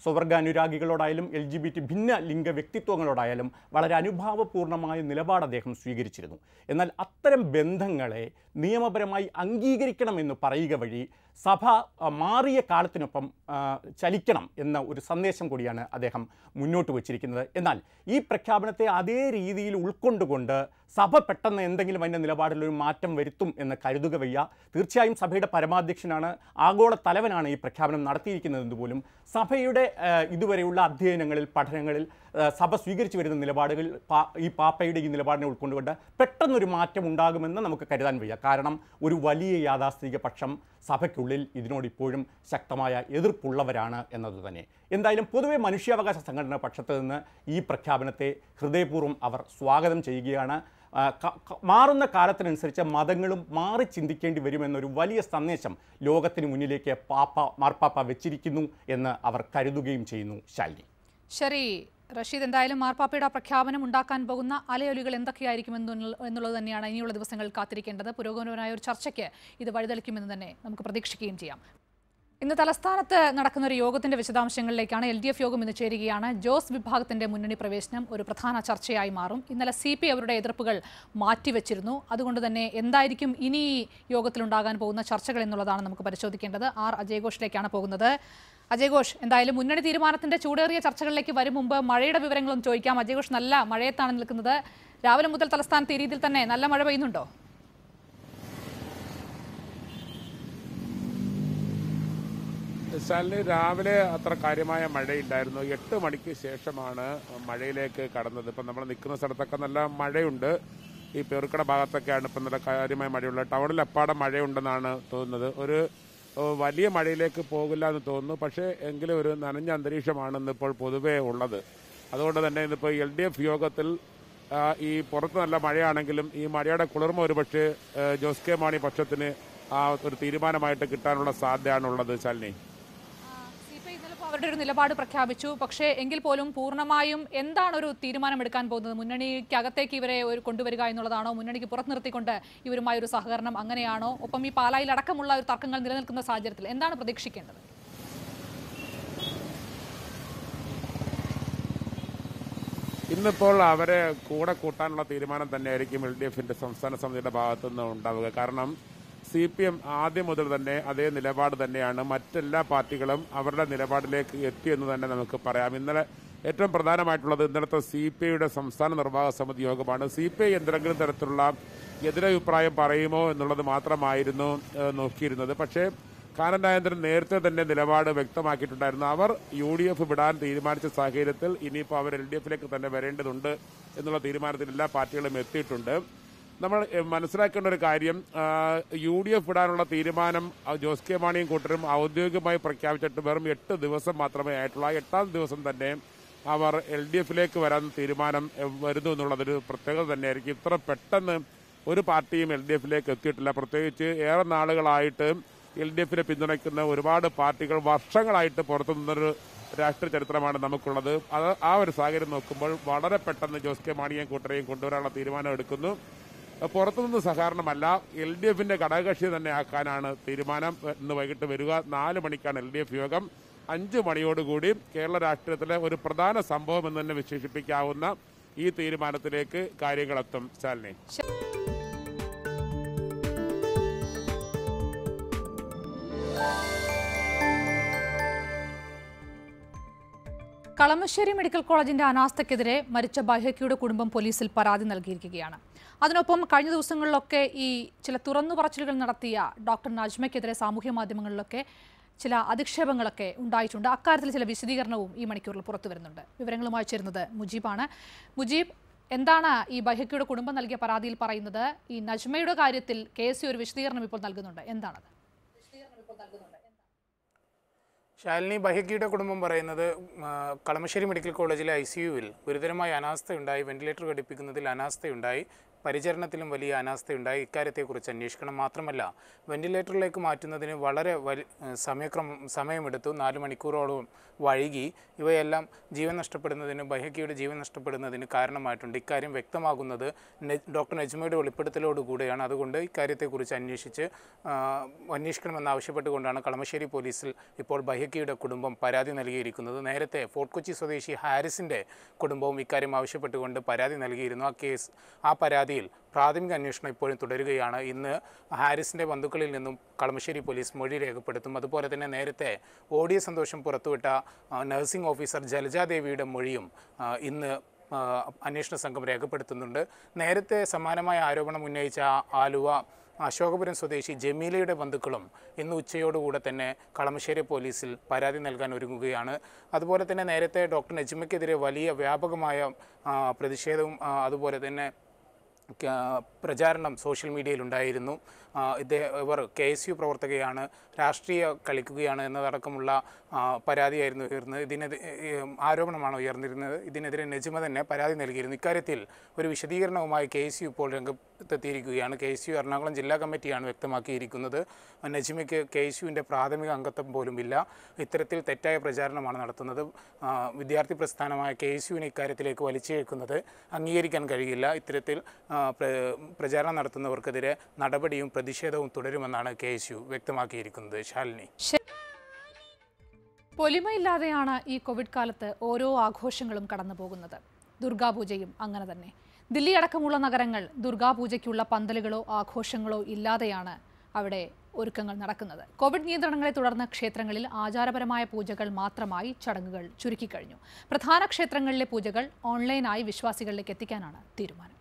സ്വവർഗാനുരാഗികളോടായാലും എൽ ജി ബി ടി ഭിന്ന ലിംഗ വ്യക്തിത്വങ്ങളോടായാലും വളരെ അനുഭാവപൂർണ്ണമായ നിലപാട് അദ്ദേഹം സ്വീകരിച്ചിരുന്നു എന്നാൽ അത്തരം ബന്ധങ്ങളെ നിയമപരമായി അംഗീകരിക്കണമെന്ന് പറയുക വഴി സഭ ആ, മാറിയ കാലത്തിനൊപ്പം ആ, ചലിക്കണം എന്ന ഒരു സന്ദേശം കൂടിയാണ് അദ്ദേഹം മുന്നോട്ട് വച്ചിരിക്കുന്നത് എന്നാൽ ഈ പ്രഖ്യാപനത്തെ അതേ രീതിയിൽ ഉൾക്കൊണ്ടുകൊണ്ട് സഭ പെട്ടെന്ന് എന്തെങ്കിലും അതിൻ്റെ നിലപാടിൽ ഒരു മാറ്റം വരുത്തും എന്ന് കരുതുക വയ്യ തീർച്ചയായും സഭയുടെ പരമാധ്യക്ഷനാണ് ആഗോള തലവനാണ് ഈ പ്രഖ്യാപനം നടത്തിയിരിക്കുന്നതെന്ന് പോലും സഭയുടെ ആ, ഇതുവരെയുള്ള അധ്യയനങ്ങളിൽ പഠനങ്ങളിൽ ആ, സഭ സ്വീകരിച്ചു വരുന്ന നിലപാടുകൾ പാ- ഈ പാപ്പയുടെ ഈ നിലപാടിനെ ഉൾക്കൊണ്ടുകൊണ്ട് പെട്ടെന്നൊരു മാറ്റം ഉണ്ടാകുമെന്ന് നമുക്ക് കരുതാൻ വയ്യ കാരണം ഒരു വലിയ യാഥാസ്ഥിതിക പക്ഷം സഭയ്ക്കുള്ളിൽ ഇതിനോട് ഇപ്പോഴും ശക്തമായ എതിർപ്പുള്ളവരാണ് എന്നത് തന്നെ എന്തായാലും പൊതുവെ മനുഷ്യാവകാശ സംഘടന പക്ഷത്ത് നിന്ന് ഈ പ്രഖ്യാപനത്തെ ഹൃദയപൂർവ്വം അവർ സ്വാഗതം ചെയ്യുകയാണ് ആ, ക- ക- മാറുന്ന കാലത്തിനനുസരിച്ച് മതങ്ങളും മാറി ചിന്തിക്കേണ്ടി വരുമെന്നൊരു വലിയ സന്ദേശം ലോകത്തിന് മുന്നിലേക്ക് പാപ്പ മാർപ്പാപ്പ വെച്ചിരിക്കുന്നു എന്ന് അവർ കരുതുകയും ചെയ്യുന്നു ശാലിനി ശരി റഷീദ് എന്തായാലും മാർപ്പാപ്പയുടെ ആ പ്രഖ്യാപനം ഉണ്ടാക്കാൻ പോകുന്ന അലയൊലികൾ എന്തൊക്കെയായിരിക്കും എന്നുള്ള- എന്നുള്ളത് തന്നെയാണ് ഇനിയുള്ള ദിവസങ്ങളിൽ കാത്തിരിക്കേണ്ടത് പുരോഗമനപരമായ ഒരു ചർച്ചയ്ക്ക് ഇത് വഴിതെളിക്കുമെന്ന് തന്നെ നമുക്ക് പ്രതീക്ഷിക്കുകയും ചെയ്യാം ഇന്ന് തലസ്ഥാനത്ത് നടക്കുന്ന ഒരു യോഗത്തിന്റെ വിശദാംശങ്ങളിലേക്കാണ് എൽ ഡി എഫ് യോഗം ഇന്ന് ചേരുകയാണ് ജോസ് വിഭാഗത്തിന്റെ മുന്നണി പ്രവേശനം ഒരു പ്രധാന ചർച്ചയായി മാറും ഇന്നലെ സി പി അവരുടെ എതിർപ്പുകൾ മാറ്റിവെച്ചിരുന്നു അതുകൊണ്ട് തന്നെ എന്തായിരിക്കും ഇനി ഈ യോഗത്തിലുണ്ടാകാൻ പോകുന്ന ചർച്ചകൾ എന്നുള്ളതാണ് നമുക്ക് പരിശോധിക്കേണ്ടത് ആർ അജയഘോഷിലേക്കാണ് പോകുന്നത് അജയഘോഷ് എന്തായാലും മുന്നണി തീരുമാനത്തിന്റെ ചൂടേറിയ ചർച്ചകളിലേക്ക് വരും മുമ്പ് മഴയുടെ വിവരങ്ങളും ചോദിക്കാം അജയഘോഷ് നല്ല മഴയത്താണ് നിൽക്കുന്നത് രാവിലെ മുതൽ തലസ്ഥാനത്ത് ഈ രീതിയിൽ തന്നെ നല്ല മഴ പെയ്യുന്നുണ്ടോ ശാലിനി രാവിലെ അത്ര കാര്യമായ മഴയില്ലായിരുന്നു എട്ട് മണിക്ക് ശേഷമാണ് മഴയിലേക്ക് കടന്നത് ഇപ്പം നമ്മൾ നിൽക്കുന്ന സ്ഥലത്തൊക്കെ നല്ല മഴയുണ്ട് ഈ പെറുക്കട ഭാഗത്തൊക്കെയാണ് ഇപ്പം നല്ല കാര്യമായ മഴയുള്ളത് ടൗണിൽ അപ്പാടെ മഴയുണ്ടെന്നാണ് തോന്നുന്നത് ഒരു ഏഹ്, വലിയ മഴയിലേക്ക് പോകില്ല എന്ന് തോന്നുന്നു പക്ഷേ എങ്കിലും ഒരു നനഞ്ഞ അന്തരീക്ഷമാണ് ഇന്നിപ്പോൾ പൊതുവേ ഉള്ളത് അതുകൊണ്ട് തന്നെ ഇന്നിപ്പോൾ എൽ ഡി എഫ് യോഗത്തിൽ ആ, ഈ പുറത്ത് നല്ല മഴയാണെങ്കിലും ഈ മഴയുടെ കുളിർമ ഒരുപക്ഷെ ഏഹ്, ജോസ് കെ മാണി പക്ഷത്തിന് ആ ഒരു തീരുമാനമായിട്ട് കിട്ടാനുള്ള സാധ്യതയാണുള്ളത് ശാലിനി സി പി ഐ ഇന്നലെ ഇപ്പോൾ അവരുടെ ഒരു നിലപാട് പ്രഖ്യാപിച്ചു പക്ഷേ എങ്കിൽ പോലും പൂർണ്ണമായും എന്താണ് ഒരു തീരുമാനം എടുക്കാൻ പോകുന്നത് മുന്നണിക്കകത്തേക്ക് ഇവരെ ഒരു കൊണ്ടുവരിക എന്നുള്ളതാണോ മുന്നണിക്ക് പുറത്ത് നിർത്തിക്കൊണ്ട് ഇവരുമായി ഒരു സഹകരണം അങ്ങനെയാണോ ഒപ്പം ഈ പാലായിൽ അടക്കമുള്ള ഒരു തർക്കങ്ങൾ നിലനിൽക്കുന്ന സാഹചര്യത്തിൽ എന്താണ് പ്രതീക്ഷിക്കേണ്ടത് ഇന്നിപ്പോൾ അവരെ കൂടെ കൂട്ടാനുള്ള തീരുമാനം തന്നെയായിരിക്കും എൽ ഡി എഫിന്റെ സംസ്ഥാന സമിതിയുടെ ഭാഗത്തു നിന്ന് ഉണ്ടാവുക കാരണം സി പി എം ആദ്യം മുതൽ തന്നെ അതേ നിലപാട് തന്നെയാണ് മറ്റെല്ലാ പാർട്ടികളും അവരുടെ നിലപാടിലേക്ക് എത്തിയെന്ന് തന്നെ നമുക്ക് പറയാം ഇന്നലെ ഏറ്റവും പ്രധാനമായിട്ടുള്ളത് ഇന്നലത്തെ സി പി ഐയുടെ സംസ്ഥാന നിർവാഹക സമിതി യോഗമാണ് സി പി ഐ എന്തെങ്കിലും തരത്തിലുള്ള എതിരഭിപ്രായം പറയുമോ എന്നുള്ളത് മാത്രമായിരുന്നു ഏഹ്, നോക്കിയിരുന്നത് പക്ഷേ കാനൻ രാജേന്ദ്രൻ നേരത്തെ തന്നെ നിലപാട് വ്യക്തമാക്കിയിട്ടുണ്ടായിരുന്നു അവർ യു ഡി എഫ് വിടാൻ തീരുമാനിച്ച സാഹചര്യത്തിൽ ഇനിയിപ്പോൾ അവർ എൽ ഡി എഫിലേക്ക് തന്നെ വരേണ്ടതുണ്ട് എന്നുള്ള തീരുമാനത്തിൽ എല്ലാ പാർട്ടികളും എത്തിയിട്ടുണ്ട് നമ്മൾ എഹ്, മനസ്സിലാക്കേണ്ട ഒരു കാര്യം ആ, യു ഡി എഫ് വിടാനുള്ള തീരുമാനം ആ, ജോസ് കെ മാണിയും കൂട്ടരും ഔദ്യോഗികമായി പ്രഖ്യാപിച്ചിട്ട് വെറും എട്ട് ദിവസം മാത്രമേ ആയിട്ടുള്ളൂ ആ എട്ടാം ദിവസം തന്നെ അവർ എൽ ഡി എഫിലേക്ക് വരാൻ തീരുമാനം എഹ്, വരുന്നു എന്നുള്ളതൊരു പ്രത്യേകത തന്നെയായിരിക്കും ഇത്ര പെട്ടെന്ന് ഒരു പാർട്ടിയും എൽ ഡി എഫിലേക്ക് എത്തിയിട്ടില്ല പ്രത്യേകിച്ച് ഏറെ നാളുകളായിട്ട് എൽ ഡി എഫിനെ പിന്തുണയ്ക്കുന്ന ഒരുപാട് പാർട്ടികൾ വർഷങ്ങളായിട്ട് പുറത്തു നിന്നൊരു രാഷ്ട്രീയ ചരിത്രമാണ് നമുക്കുള്ളത് അത് ആ ഒരു സാഹചര്യം നോക്കുമ്പോൾ വളരെ പെട്ടെന്ന് ജോസ് കെ മാണിയെയും കൂട്ടരെയും കൊണ്ടുവരാനുള്ള തീരുമാനം എടുക്കുന്നു പുറത്തുനിന്ന് സഹകരണമല്ല എൽ ഡി എഫിന്റെ ഘടകകക്ഷി തന്നെ ആക്കാനാണ് തീരുമാനം ഇന്ന് വൈകിട്ട് വരിക നാല് മണിക്കാണ് എൽ ഡി എഫ് യോഗം അഞ്ചു മണിയോടുകൂടി കേരള രാഷ്ട്രീയത്തിലെ ഒരു പ്രധാന സംഭവം എന്ന് തന്നെ വിശേഷിപ്പിക്കാവുന്ന ഈ തീരുമാനത്തിലേക്ക് കാര്യങ്ങളെത്തും ശാലിനി കളമശ്ശേരി മെഡിക്കൽ കോളേജിന്റെ അനാസ്ഥയ്ക്കെതിരെ മരിച്ച ബൈഹക്കിയുടെ കുടുംബം പോലീസിൽ പരാതി നൽകിയിരിക്കുകയാണ് അതിനൊപ്പം കഴിഞ്ഞ ദിവസങ്ങളിലൊക്കെ ഈ ചില തുറന്നു പറച്ചിലുകൾ നടത്തിയ ഡോക്ടർ നജ്മയ്ക്കെതിരെ സാമൂഹ്യ മാധ്യമങ്ങളിലൊക്കെ ചില അധിക്ഷേപങ്ങളൊക്കെ ഉണ്ടായിട്ടുണ്ട് അക്കാര്യത്തിൽ ചില വിശദീകരണവും ഈ മണിക്കൂറിൽ പുറത്തു വരുന്നുണ്ട് വിവരങ്ങളുമായി ചേരുന്നത് മുജീബാണ് മുജീബ് എന്താണ് ഈ ബൈഹക്കിയുടെ കുടുംബം നൽകിയ പരാതിയിൽ പറയുന്നത് ഈ നജ്മയുടെ കാര്യത്തിൽ കെ എസ് ഒരു വിശദീകരണം ഇപ്പോൾ നൽകുന്നുണ്ട് എന്താണത് ശാലിനി ബഹക്കിയുടെ കുടുംബം പറയുന്നത് ആ, കളമശ്ശേരി മെഡിക്കൽ കോളേജിലെ ഐ സി യുവിൽ ഗുരുതരമായ അനാസ്ഥയുണ്ടായി വെന്റിലേറ്റർ ഘടിപ്പിക്കുന്നതിൽ അനാസ്ഥയുണ്ടായി പരിചരണത്തിലും വലിയ അനാസ്ഥയുണ്ടായി ഇക്കാര്യത്തെക്കുറിച്ച് അന്വേഷിക്കണം മാത്രമല്ല വെന്റിലേറ്ററിലേക്ക് മാറ്റുന്നതിന് വളരെ വലി സമയക്രമം സമയമെടുത്തു നാല് മണിക്കൂറോളം വൈകി ഇവയെല്ലാം ജീവൻ നഷ്ടപ്പെടുന്നതിന് ബഹക്കിയുടെ ജീവൻ നഷ്ടപ്പെടുന്നതിന് കാരണമായിട്ടുണ്ട് ഇക്കാര്യം വ്യക്തമാകുന്നത് നെ- ഡോക്ടർ നജ്മയുടെ വെളിപ്പെടുത്തലോടുകൂടിയാണ് അതുകൊണ്ട് ഇക്കാര്യത്തെക്കുറിച്ച് അന്വേഷിച്ച് ആ, അന്വേഷിക്കണമെന്ന് ആവശ്യപ്പെട്ടുകൊണ്ടാണ് കളമശ്ശേരി പോലീസിൽ ഇപ്പോൾ ബഹക്കി ബൈഹക്കിയുടെ കുടുംബം പരാതി നൽകിയിരിക്കുന്നത് നേരത്തെ ഫോർട്ട് കൊച്ചി സ്വദേശി ഹാരിസിൻ്റെ കുടുംബവും ഇക്കാര്യം ആവശ്യപ്പെട്ടുകൊണ്ട് പരാതി നൽകിയിരുന്നു ആ കേസ് ആ പരാതിയിൽ പ്രാഥമിക അന്വേഷണം ഇപ്പോഴും തുടരുകയാണ് ഇന്ന് ഹാരിസിൻ്റെ ബന്ധുക്കളിൽ നിന്നും കളമശ്ശേരി പോലീസ് മൊഴി രേഖപ്പെടുത്തും അതുപോലെ തന്നെ നേരത്തെ ഓഡിയോ സന്തോഷം പുറത്തുവിട്ട ആ, നഴ്സിംഗ് ഓഫീസർ ജലജാദേവിയുടെ മൊഴിയും ആ, ഇന്ന് ആ, അന്വേഷണ സംഘം രേഖപ്പെടുത്തുന്നുണ്ട് നേരത്തെ സമാനമായ ആരോപണം ഉന്നയിച്ച ആലുവ അശോകപുരം സ്വദേശി ജമീലയുടെ ബന്ധുക്കളും ഇന്ന് ഉച്ചയോടുകൂടെ തന്നെ കളമശ്ശേരി പോലീസിൽ പരാതി നൽകാൻ ഒരുങ്ങുകയാണ് അതുപോലെ തന്നെ നേരത്തെ ഡോക്ടർ നജ്മയ്ക്കെതിരെ വലിയ വ്യാപകമായ ആ, പ്രതിഷേധവും ആ, അതുപോലെ തന്നെ ക- പ്രചാരണം സോഷ്യൽ മീഡിയയിലുണ്ടായിരുന്നു ആ, ഇദ്ദേഹം ഇവർ കെ എസ് യു പ്രവർത്തകയാണ് രാഷ്ട്രീയ കളിക്കുകയാണ് എന്നതടക്കമുള്ള ആ, പരാതിയായിരുന്നു ഉയർന്നത് ഇതിനെതിരെ ആരോപണമാണ് ഉയർന്നിരുന്നത് ഇതിനെതിരെ നജിമ തന്നെ പരാതി നൽകിയിരുന്നു ഇക്കാര്യത്തിൽ ഒരു വിശദീകരണവുമായി കെ എസ് യു ഇപ്പോൾ രംഗത്തെത്തിയിരിക്കുകയാണ് കെ എസ് യു എറണാകുളം ജില്ലാ കമ്മിറ്റിയാണ് വ്യക്തമാക്കിയിരിക്കുന്നത് നജിമയ്ക്ക് കെ എസ് യുവിൻ്റെ പ്രാഥമിക അംഗത്വം പോലും ഇല്ല ഇത്തരത്തിൽ തെറ്റായ പ്രചാരണമാണ് നടത്തുന്നത് ആ, വിദ്യാർത്ഥി പ്രസ്ഥാനമായ കെ എസ് യുവിനെ ഇക്കാര്യത്തിലേക്ക് വലിച്ചിഴക്കുന്നത് അംഗീകരിക്കാൻ കഴിയില്ല ഇത്തരത്തിൽ ആ, പ്ര- പ്രചാരണം നടത്തുന്നവർക്കെതിരെ നടപടിയും പ്രതിഷേധവും തുടരുമെന്നാണ് കെ എസ് യു വ്യക്തമാക്കിയിരിക്കുന്നത് ശാലിനി പൊലിമയില്ലാതെയാണ് ഈ കോവിഡ് കാലത്ത് ഓരോ ആഘോഷങ്ങളും കടന്നു പോകുന്നത് ദുർഗാപൂജയും അങ്ങനെ തന്നെ ദില്ലി അടക്കമുള്ള നഗരങ്ങൾ ദുർഗാപൂജയ്ക്കുള്ള പന്തലുകളോ ആഘോഷങ്ങളോ ഇല്ലാതെയാണ് അവിടെ ഒരുക്കങ്ങൾ നടക്കുന്നത് കോവിഡ് നിയന്ത്രണങ്ങളെ തുടർന്ന് ക്ഷേത്രങ്ങളിൽ ആചാരപരമായ പൂജകൾ മാത്രമായി ചടങ്ങുകൾ ചുരുക്കിക്കഴിഞ്ഞു പ്രധാന ക്ഷേത്രങ്ങളിലെ പൂജകൾ ഓൺലൈനായി വിശ്വാസികളിലേക്ക് എത്തിക്കാനാണ് തീരുമാനം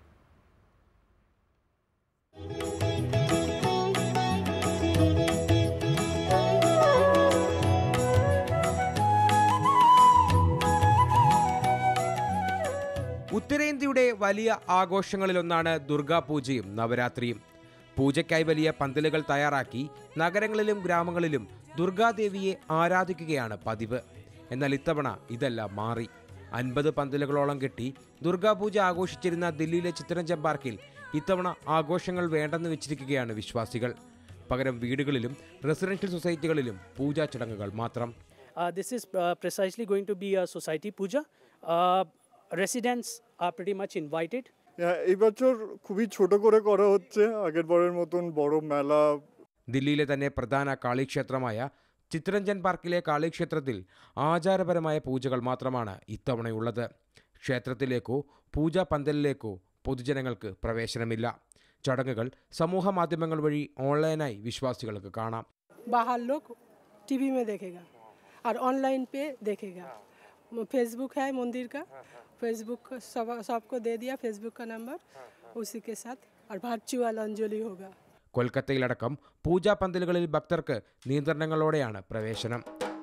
ഉത്തരേന്ത്യയുടെ വലിയ ആഘോഷങ്ങളിലൊന്നാണ് ദുർഗാപൂജയും നവരാത്രിയും പൂജയ്ക്കായി വലിയ പന്തലുകൾ തയ്യാറാക്കി നഗരങ്ങളിലും ഗ്രാമങ്ങളിലും ദുർഗാദേവിയെ ആരാധിക്കുകയാണ് പതിവ് എന്നാൽ ഇത്തവണ ഇതെല്ലാം മാറി അൻപത് പന്തലുകളോളം കെട്ടി ദുർഗാപൂജ ആഘോഷിച്ചിരുന്ന ദില്ലിയിലെ ചിത്തരഞ്ജൻ പാർക്കിൽ ഇത്തവണ ആഘോഷങ്ങൾ വേണ്ടെന്ന് വെച്ചിരിക്കുകയാണ് വിശ്വാസികൾ പകരം വീടുകളിലും റെസിഡൻഷ്യൽ സൊസൈറ്റികളിലും പൂജാ ചടങ്ങുകൾ മാത്രം Uh, this is uh, precisely going to be a society puja. Uh, residents are pretty much invited. এই বছর খুবই ছোট করে করা হচ্ছে আগের বারের মতন বড় মেলা ദില്ലിയിലെ തന്നെ പ്രധാന കാളിക്ഷേത്രമായ ചിത്രരഞ്ജൻ പാർക്കിലെ കാളിക്ഷേത്രത്തിൽ ആചാരപരമായ പൂജകൾ മാത്രമാണ് ഇത്തവണയുള്ളത് ക്ഷേത്രത്തിലേക്കോ പൂജാ പന്തലിലേക്കോ പൊതുജനങ്ങൾക്ക് പ്രവേശനമില്ല ചടങ്ങുകൾ സമൂഹ മാധ്യമങ്ങൾ വഴി ഓൺലൈനായി വിശ്വാസികൾക്ക് കാണാം बाहर लोग टीवी में देखेगा और ऑनलाइन पे देखेगा फेसबुक है मंदिर का फेसबुक सब सबको दे दिया फेसबुक का नंबर उसी के साथ और वर्चुअल अंजलि होगा കൊൽക്കത്തയിലടക്കം പൂജാ പന്തലുകളിൽ ഭക്തർക്ക് നിയന്ത്രണങ്ങളോടെയാണ് പ്രവേശനം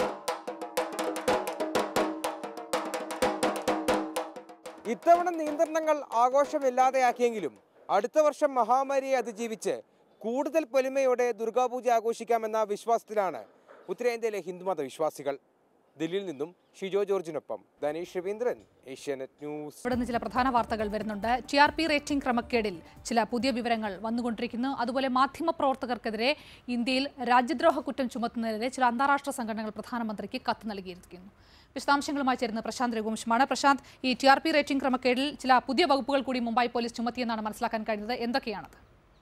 ഇത്തവണ നിയന്ത്രണങ്ങൾ ആഘോഷമില്ലാതെയാക്കിയെങ്കിലും അടുത്ത വർഷം മഹാമാരിയെ അതിജീവിച്ച് കൂടുതൽ പൊലിമയോടെ ദുർഗാപൂജ ആഘോഷിക്കാമെന്ന വിശ്വാസത്തിലാണ് ഉത്തരേന്ത്യയിലെ ഹിന്ദുമത വിശ്വാസികൾ ദില്ലിയിൽ നിന്നും ഷിജോ ജോർജിനൊപ്പം ധനീഷ് രവീന്ദ്രൻ ഏഷ്യാനെറ്റ് ന്യൂസ് ഇവിടെ നിന്ന് ചില പ്രധാന വാർത്തകൾ വരുന്നുണ്ട് ടി ആർ പി റേറ്റിംഗ് ക്രമക്കേടിൽ ചില പുതിയ വിവരങ്ങൾ വന്നുകൊണ്ടിരിക്കുന്നു അതുപോലെ മാധ്യമപ്രവർത്തകർക്കെതിരെ ഇന്ത്യയിൽ രാജ്യദ്രോഹ കുറ്റം ചുമത്തുന്നതിനെതിരെ ചില അന്താരാഷ്ട്ര സംഘടനകൾ പ്രധാനമന്ത്രിക്ക് കത്ത് നൽകിയിരിക്കുന്നു വിശദാംശങ്ങളുമായി ചേരുന്ന പ്രശാന്ത് രഘുവംശമാണ് പ്രശാന്ത് ഈ ടി ആർ പി റേറ്റിംഗ് ക്രമക്കേടിൽ ചില പുതിയ വകുപ്പുകൾ കൂടി മുംബൈ പോലീസ് ചുമത്തിയെന്നാണ് മനസ്സിലാക്കാൻ കഴിഞ്ഞത് എന്തൊക്കെയാണത്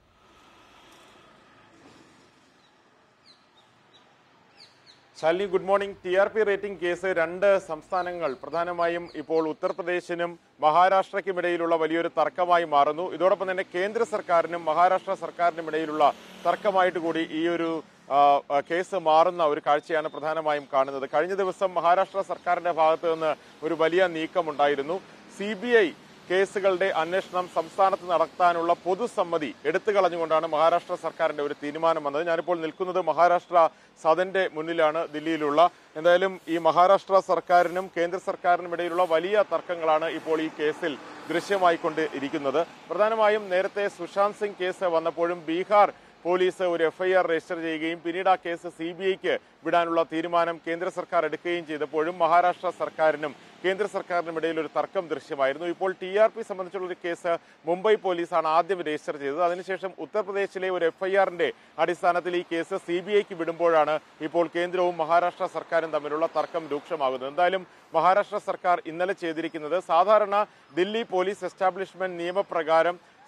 Shalini good morning T R P rating case രണ്ട് സംസ്ഥാനങ്ങൾ പ്രധാനമായും ഇപ്പോൾ ഉത്തർപ്രദേശിനും മഹാരാഷ്ട്രയ്ക്കും ഇടയിലുള്ള വലിയൊരു തർക്കമായി മാറുന്നു ഇതോടൊപ്പം തന്നെ കേന്ദ്ര സർക്കാരിനും മഹാരാഷ്ട്ര സർക്കാരിനും ഇടയിലുള്ള തർക്കമായിട്ട് കൂടി ഈ ഒരു ആ, ആ, കേസ് മാറുന്ന ഒരു കാഴ്ചയാണ് പ്രധാനമായും കാണുന്നത് കഴിഞ്ഞ ദിവസം മഹാരാഷ്ട്ര സർക്കാരിന്റെ ഭാഗത്ത് നിന്ന് ഒരു വലിയ നീക്കമുണ്ടായിരുന്നു സി ബി ഐ കേസുകളുടെ അന്വേഷണം സംസ്ഥാനത്ത് നടത്താനുള്ള പൊതുസമ്മതി എടുത്തു കളഞ്ഞുകൊണ്ടാണ് മഹാരാഷ്ട്ര സർക്കാരിന്റെ ഒരു തീരുമാനം വന്നത് ഞാനിപ്പോൾ നിൽക്കുന്നത് മഹാരാഷ്ട്ര സദന്റെ മുന്നിലാണ് ദില്ലിയിലുള്ള എന്തായാലും ഈ മഹാരാഷ്ട്ര സർക്കാരിനും കേന്ദ്ര സർക്കാരിനും ഇടയിലുള്ള വലിയ തർക്കങ്ങളാണ് ഇപ്പോൾ ഈ കേസിൽ ദൃശ്യമായിക്കൊണ്ട് ഇരിക്കുന്നത് പ്രധാനമായും നേരത്തെ സുശാന്ത് സിംഗ് കേസ് വന്നപ്പോഴും ബീഹാർ പോലീസ് ഒരു എഫ്ഐആർ രജിസ്റ്റർ ചെയ്യുകയും പിന്നീട് ആ കേസ് സി ബി ഐക്ക് വിടാനുള്ള തീരുമാനം കേന്ദ്ര സർക്കാർ എടുക്കുകയും ചെയ്തപ്പോഴും മഹാരാഷ്ട്ര സർക്കാരിനും കേന്ദ്ര സർക്കാരിനും ഇടയിൽ ഒരു തർക്കം ദൃശ്യമായിരുന്നു ഇപ്പോൾ ടി ആർ പി സംബന്ധിച്ചുള്ള ഒരു കേസ് മുംബൈ പോലീസാണ് ആദ്യം രജിസ്റ്റർ ചെയ്തത് അതിനുശേഷം ഉത്തർപ്രദേശിലെ ഒരു എഫ്ഐആറിന്റെ അടിസ്ഥാനത്തിൽ ഈ കേസ് സി ബി ഐക്ക് വിടുമ്പോഴാണ് ഇപ്പോൾ കേന്ദ്രവും മഹാരാഷ്ട്ര സർക്കാരും തമ്മിലുള്ള തർക്കം രൂക്ഷമാകുന്നത് എന്തായാലും മഹാരാഷ്ട്ര സർക്കാർ ഇന്നലെ ചെയ്തിരിക്കുന്നത് സാധാരണ ദില്ലി പോലീസ് എസ്റ്റാബ്ലിഷ്മെന്റ് നിയമപ്രകാരം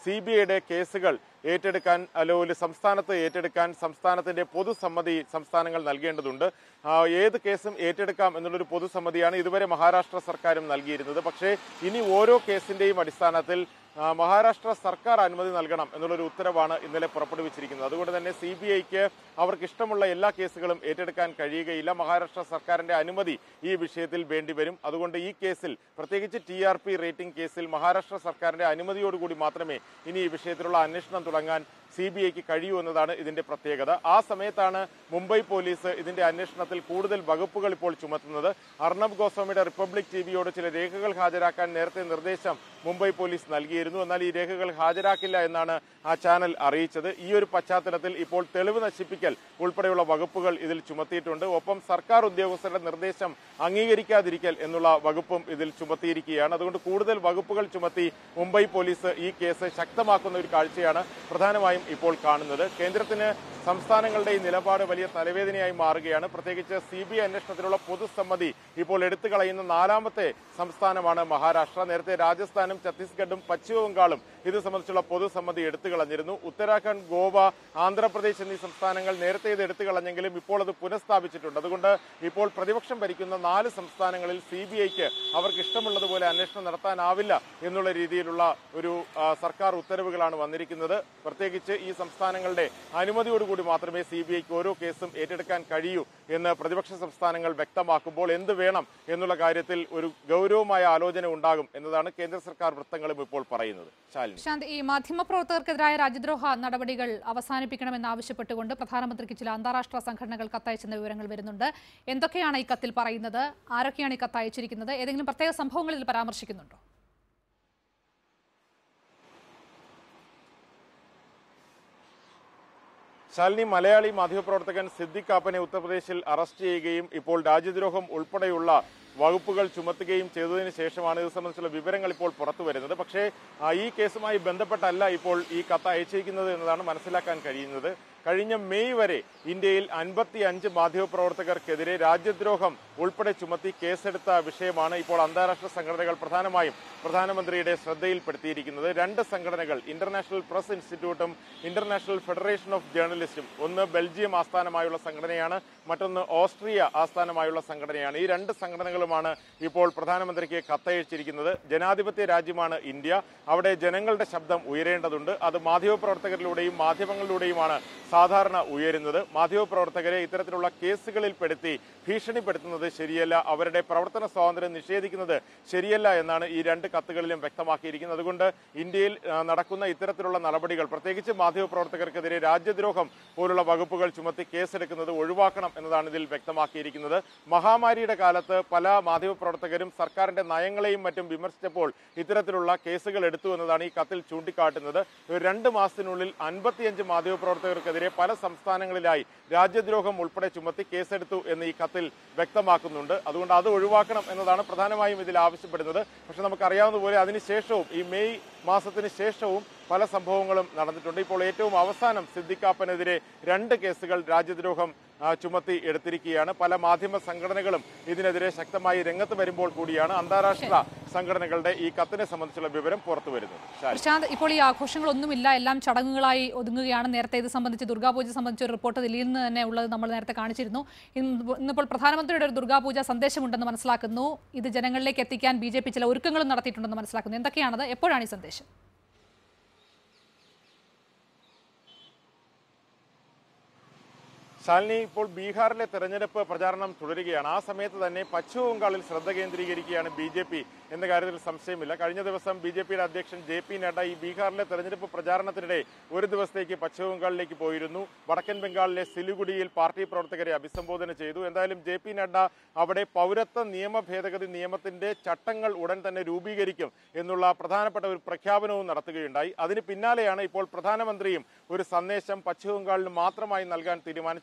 സി ബി ഐയുടെ കേസുകൾ ഏറ്റെടുക്കാൻ അല്ലെങ്കിൽ സംസ്ഥാനത്ത് ഏറ്റെടുക്കാൻ സംസ്ഥാനത്തിന്റെ പൊതുസമ്മതി സംസ്ഥാനങ്ങൾ നൽകേണ്ടതുണ്ട് ആ, ഏത് കേസും ഏറ്റെടുക്കാം എന്നുള്ളൊരു പൊതുസമ്മതിയാണ് ഇതുവരെ മഹാരാഷ്ട്ര സർക്കാരും നൽകിയിരുന്നത് പക്ഷേ ഇനി ഓരോ കേസിന്റെയും അടിസ്ഥാനത്തിൽ ആ, മഹാരാഷ്ട്ര സർക്കാർ അനുമതി നൽകണം എന്നുള്ളൊരു ഉത്തരവാണ് ഇന്നലെ പുറപ്പെടുവിച്ചിരിക്കുന്നത് അതുകൊണ്ട് തന്നെ സി ബി ഐക്ക് അവർക്ക് ഇഷ്ടമുള്ള എല്ലാ കേസുകളും ഏറ്റെടുക്കാൻ കഴിയുകയില്ല മഹാരാഷ്ട്ര സർക്കാരിന്റെ അനുമതി ഈ വിഷയത്തിൽ വേണ്ടിവരും അതുകൊണ്ട് ഈ കേസിൽ പ്രത്യേകിച്ച് ടി ആർ പി റേറ്റിംഗ് കേസിൽ മഹാരാഷ്ട്ര സർക്കാരിന്റെ അനുമതിയോടുകൂടി മാത്രമേ ഇനി ഈ വിഷയത്തിലുള്ള അന്വേഷണം തുടങ്ങാൻ സി ബി ഐക്ക് കഴിയൂ എന്നതാണ് ഇതിന്റെ പ്രത്യേകത ആ സമയത്താണ് മുംബൈ പോലീസ് ഇതിന്റെ അന്വേഷണത്തിൽ കൂടുതൽ വകുപ്പുകൾ ഇപ്പോൾ ചുമത്തുന്നത് അർണബ് ഗോസ്വാമിയുടെ റിപ്പബ്ലിക് ടി വിയോട് ചില രേഖകൾ ഹാജരാക്കാൻ നേരത്തെ നിർദ്ദേശം മുംബൈ പോലീസ് നൽകിയിരുന്നു എന്നാൽ ഈ രേഖകൾ ഹാജരാക്കില്ല എന്നാണ് ആ ചാനൽ അറിയിച്ചത് ഈ ഒരു പശ്ചാത്തലത്തിൽ ഇപ്പോൾ തെളിവ് നശിപ്പിക്കൽ ഉൾപ്പെടെയുള്ള വകുപ്പുകൾ ഇതിൽ ചുമത്തിയിട്ടുണ്ട് ഒപ്പം സർക്കാർ ഉദ്യോഗസ്ഥരുടെ നിർദ്ദേശം അംഗീകരിക്കാതിരിക്കൽ എന്നുള്ള വകുപ്പും ഇതിൽ ചുമത്തിയിരിക്കുകയാണ് അതുകൊണ്ട് കൂടുതൽ വകുപ്പുകൾ ചുമത്തി മുംബൈ പോലീസ് ഈ കേസ് ശക്തമാക്കുന്ന ഒരു കാഴ്ചയാണ് പ്രധാനമായും ഇപ്പോൾ കാണുന്നത് കേന്ദ്രത്തിന് സംസ്ഥാനങ്ങളുടെ ഈ നിലപാട് വലിയ തലവേദനയായി മാറുകയാണ് പ്രത്യേകിച്ച് സി ബി ഐ അന്വേഷണത്തിലുള്ള പൊതുസമ്മതി ഇപ്പോൾ എടുത്തു കളയുന്ന നാലാമത്തെ സംസ്ഥാനമാണ് മഹാരാഷ്ട്ര നേരത്തെ രാജസ്ഥാനും ഛത്തീസ്ഗഡും പശ്ചിമ ബംഗാളും ഇത് സംബന്ധിച്ചുള്ള പൊതുസമ്മതി എടുത്തു കളഞ്ഞിരുന്നു ഉത്തരാഖണ്ഡ് ഗോവ ആന്ധ്രാപ്രദേശ് എന്നീ സംസ്ഥാനങ്ങൾ നേരത്തെ ഇത് എടുത്തു കളഞ്ഞെങ്കിലും ഇപ്പോൾ അത് പുനഃസ്ഥാപിച്ചിട്ടുണ്ട് അതുകൊണ്ട് ഇപ്പോൾ പ്രതിപക്ഷം ഭരിക്കുന്ന നാല് സംസ്ഥാനങ്ങളിൽ സി ബി ഐക്ക് അവർക്ക് ഇഷ്ടമുള്ളതുപോലെ അന്വേഷണം നടത്താനാവില്ല എന്നുള്ള രീതിയിലുള്ള ഒരു ആ, സർക്കാർ ഉത്തരവുകളാണ് വന്നിരിക്കുന്നത് പ്രത്യേകിച്ച് ഈ സംസ്ഥാനങ്ങളുടെ അനുമതിയോടുകൂടി മാത്രമേ സി ബി ഐക്ക് ഓരോ കേസും ഏറ്റെടുക്കാൻ കഴിയൂ എന്ന് പ്രതിപക്ഷ സംസ്ഥാനങ്ങൾ വ്യക്തമാക്കുമ്പോൾ എന്ത് വേണം എന്നുള്ള കാര്യത്തിൽ ഒരു ഗൗരവമായ ആലോചന ഉണ്ടാകും എന്നതാണ് കേന്ദ്ര സർക്കാർ വൃത്തങ്ങളും ഇപ്പോൾ പറയുന്നത് ശാലിനി ശാന്ത് ഈ മാധ്യമപ്രവർത്തകർക്കെതിരായ രാജ്യദ്രോഹ നടപടികൾ അവസാനിപ്പിക്കണമെന്നാവശ്യപ്പെട്ടുകൊണ്ട് പ്രധാനമന്ത്രിക്ക് ചില അന്താരാഷ്ട്ര സംഘടനകൾ കത്തയച്ചെന്ന വിവരങ്ങൾ വരുന്നുണ്ട് എന്തൊക്കെയാണ് ഈ കത്തിൽ പറയുന്നത് ആരൊക്കെയാണ് ഈ കത്ത് അയച്ചിരിക്കുന്നത് ഏതെങ്കിലും പ്രത്യേക സംഭവങ്ങളിൽ പരാമർശിക്കുന്നുണ്ടോ ശാലിനി മലയാളി മാധ്യമപ്രവർത്തകൻ സിദ്ദിഖ് കാപ്പനെ ഉത്തർപ്രദേശിൽ അറസ്റ്റ് ചെയ്യുകയും ഇപ്പോൾ രാജ്യദ്രോഹം ഉൾപ്പെടെയുള്ള വകുപ്പുകൾ ചുമത്തുകയും ചെയ്തതിന് ശേഷമാണ് ഇത് സംബന്ധിച്ചുള്ള വിവരങ്ങൾ ഇപ്പോൾ പുറത്തു വരുന്നത് പക്ഷേ ആ, ഈ കേസുമായി ബന്ധപ്പെട്ടല്ല ഇപ്പോൾ ഈ കത്ത് അയച്ചിരിക്കുന്നത് എന്നതാണ് മനസ്സിലാക്കാൻ കഴിയുന്നത് കഴിഞ്ഞ മെയ് വരെ ഇന്ത്യയിൽ അൻപത്തി അഞ്ച് മാധ്യമപ്രവർത്തകർക്കെതിരെ രാജ്യദ്രോഹം ഉൾപ്പെടെ ചുമത്തി കേസെടുത്ത വിഷയമാണ് ഇപ്പോൾ അന്താരാഷ്ട്ര സംഘടനകൾ പ്രധാനമായും പ്രധാനമന്ത്രിയുടെ ശ്രദ്ധയിൽപ്പെടുത്തിയിരിക്കുന്നത് രണ്ട് സംഘടനകൾ ഇന്റർനാഷണൽ പ്രസ് ഇൻസ്റ്റിറ്റ്യൂട്ടും ഇന്റർനാഷണൽ ഫെഡറേഷൻ ഓഫ് ജേർണലിസ്റ്റും ഒന്ന് ബെൽജിയം ആസ്ഥാനമായുള്ള സംഘടനയാണ് മറ്റൊന്ന് ഓസ്ട്രിയ ആസ്ഥാനമായുള്ള സംഘടനയാണ് ഈ രണ്ട് സംഘടനകളുമാണ് ഇപ്പോൾ പ്രധാനമന്ത്രിക്ക് കത്തയച്ചിരിക്കുന്നത് ജനാധിപത്യ രാജ്യമാണ് ഇന്ത്യ അവിടെ ജനങ്ങളുടെ ശബ്ദം ഉയരേണ്ടതുണ്ട് അത് മാധ്യമപ്രവർത്തകരിലൂടെയും മാധ്യമങ്ങളിലൂടെയുമാണ് സാധാരണ ഉയരുന്നത് മാധ്യമപ്രവർത്തകരെ ഇത്തരത്തിലുള്ള കേസുകളിൽ പെടുത്തി ഭീഷണിപ്പെടുത്തുന്നത് ശരിയല്ല അവരുടെ പ്രവർത്തന സ്വാതന്ത്ര്യം നിഷേധിക്കുന്നത് ശരിയല്ല എന്നാണ് ഈ രണ്ട് കത്തുകളിലും വ്യക്തമാക്കിയിരിക്കുന്നത് അതുകൊണ്ട് ഇന്ത്യയിൽ ആ, നടക്കുന്ന ഇത്തരത്തിലുള്ള നടപടികൾ പ്രത്യേകിച്ച് മാധ്യമപ്രവർത്തകർക്കെതിരെ രാജ്യദ്രോഹം പോലുള്ള വകുപ്പുകൾ ചുമത്തി കേസെടുക്കുന്നത് ഒഴിവാക്കണം എന്നതാണ് ഇതിൽ വ്യക്തമാക്കിയിരിക്കുന്നത് മഹാമാരിയുടെ കാലത്ത് പല മാധ്യമപ്രവർത്തകരും സർക്കാരിന്റെ നയങ്ങളെയും മറ്റും വിമർശിച്ചപ്പോൾ ഇത്തരത്തിലുള്ള കേസുകൾ എടുത്തു എന്നതാണ് ഈ കത്തിൽ ചൂണ്ടിക്കാട്ടുന്നത് ഒരു രണ്ട് മാസത്തിനുള്ളിൽ അൻപത്തിയഞ്ച് മാധ്യമപ്രവർത്തകർക്കെതിരെ പല സംസ്ഥാനങ്ങളിലായി രാജ്യദ്രോഹം ഉൾപ്പെടെ ചുമത്തി കേസെടുത്തു എന്ന് ഈ കത്തിൽ വ്യക്തമാക്കുന്നുണ്ട് അതുകൊണ്ട് അത് ഒഴിവാക്കണം എന്നതാണ് പ്രധാനമായും ഇതിൽ ആവശ്യപ്പെടുന്നത് പക്ഷെ നമുക്കറിയാവുന്നതുപോലെ അതിനുശേഷവും ഈ മെയ് മാസത്തിന് ശേഷവും പല സംഭവങ്ങളും നടന്നിട്ടുണ്ട് ഇപ്പോൾ ഏറ്റവും അവസാനം സിദ്ദിഖാപ്പനെതിരെ രണ്ട് കേസുകൾ രാജ്യദ്രോഹം ആ, ചുമത്തി എടുത്തിരിക്കുകയാണ് പല മാധ്യമ സംഘടനകളും ഇതിനെതിരെ ശക്തമായി രംഗത്ത് വരുമ്പോൾ കൂടിയാണ് അന്താരാഷ്ട്ര സംഘടനകളുടെ ഈ കത്തിനെ സംബന്ധിച്ചുള്ള വിവരം പുറത്തു വരുന്നത് ശാലിനി. പ്രശാന്ത് ഇപ്പോൾ ഈ ആഘോഷങ്ങളൊന്നുമില്ല എല്ലാം ചടങ്ങുകളായി ഒതുങ്ങുകയാണ് നേരത്തെ ഇത് സംബന്ധിച്ച് ദുർഗാപൂജ സംബന്ധിച്ച ഒരു റിപ്പോർട്ട് ദില്ലിയിൽ നിന്ന് തന്നെ ഉള്ളത് നമ്മൾ നേരത്തെ കാണിച്ചിരുന്നു ഇന്ന് ഇന്നിപ്പോൾ പ്രധാനമന്ത്രിയുടെ ഒരു ദുർഗാപൂജ സന്ദേശമുണ്ടെന്ന് മനസ്സിലാക്കുന്നു ഇത് ജനങ്ങളിലേക്ക് എത്തിക്കാൻ ബി ചില ഒരുക്കങ്ങളും നടത്തിയിട്ടുണ്ടെന്ന് മനസ്സിലാക്കുന്നു എന്തൊക്കെയാണത് എപ്പോഴാണ് ഈ സന്ദേശം ശാലിനി ഇപ്പോൾ ബീഹാറിലെ തെരഞ്ഞെടുപ്പ് പ്രചാരണം തുടരുകയാണ് ആ സമയത്ത് തന്നെ പശ്ചിമ ബംഗാളിൽ ശ്രദ്ധ കേന്ദ്രീകരിക്കുകയാണ് ബി ജെ പി എന്ന കാര്യത്തിൽ സംശയമില്ല കഴിഞ്ഞ ദിവസം ബി ജെ പിയുടെ അധ്യക്ഷൻ ജെ പി നഡ്ഡ ഈ ബീഹാറിലെ തെരഞ്ഞെടുപ്പ് പ്രചാരണത്തിനിടെ ഒരു ദിവസത്തേക്ക് പശ്ചിമ ബംഗാളിലേക്ക് പോയിരുന്നു വടക്കൻ ബംഗാളിലെ സിലിഗുഡിയിൽ പാർട്ടി പ്രവർത്തകരെ അഭിസംബോധന ചെയ്തു എന്തായാലും ജെ പി നഡ്ഡ അവിടെ പൗരത്വ നിയമ ഭേദഗതി നിയമത്തിന്റെ ചട്ടങ്ങൾ ഉടൻ തന്നെ രൂപീകരിക്കും എന്നുള്ള പ്രധാനപ്പെട്ട ഒരു പ്രഖ്യാപനവും നടത്തുകയുണ്ടായി അതിന് പിന്നാലെയാണ് ഇപ്പോൾ പ്രധാനമന്ത്രിയും ഒരു സന്ദേശം പശ്ചിമ ബംഗാളിന് മാത്രമായി നൽകാൻ തീരുമാനിച്ചിരിക്കുന്നത്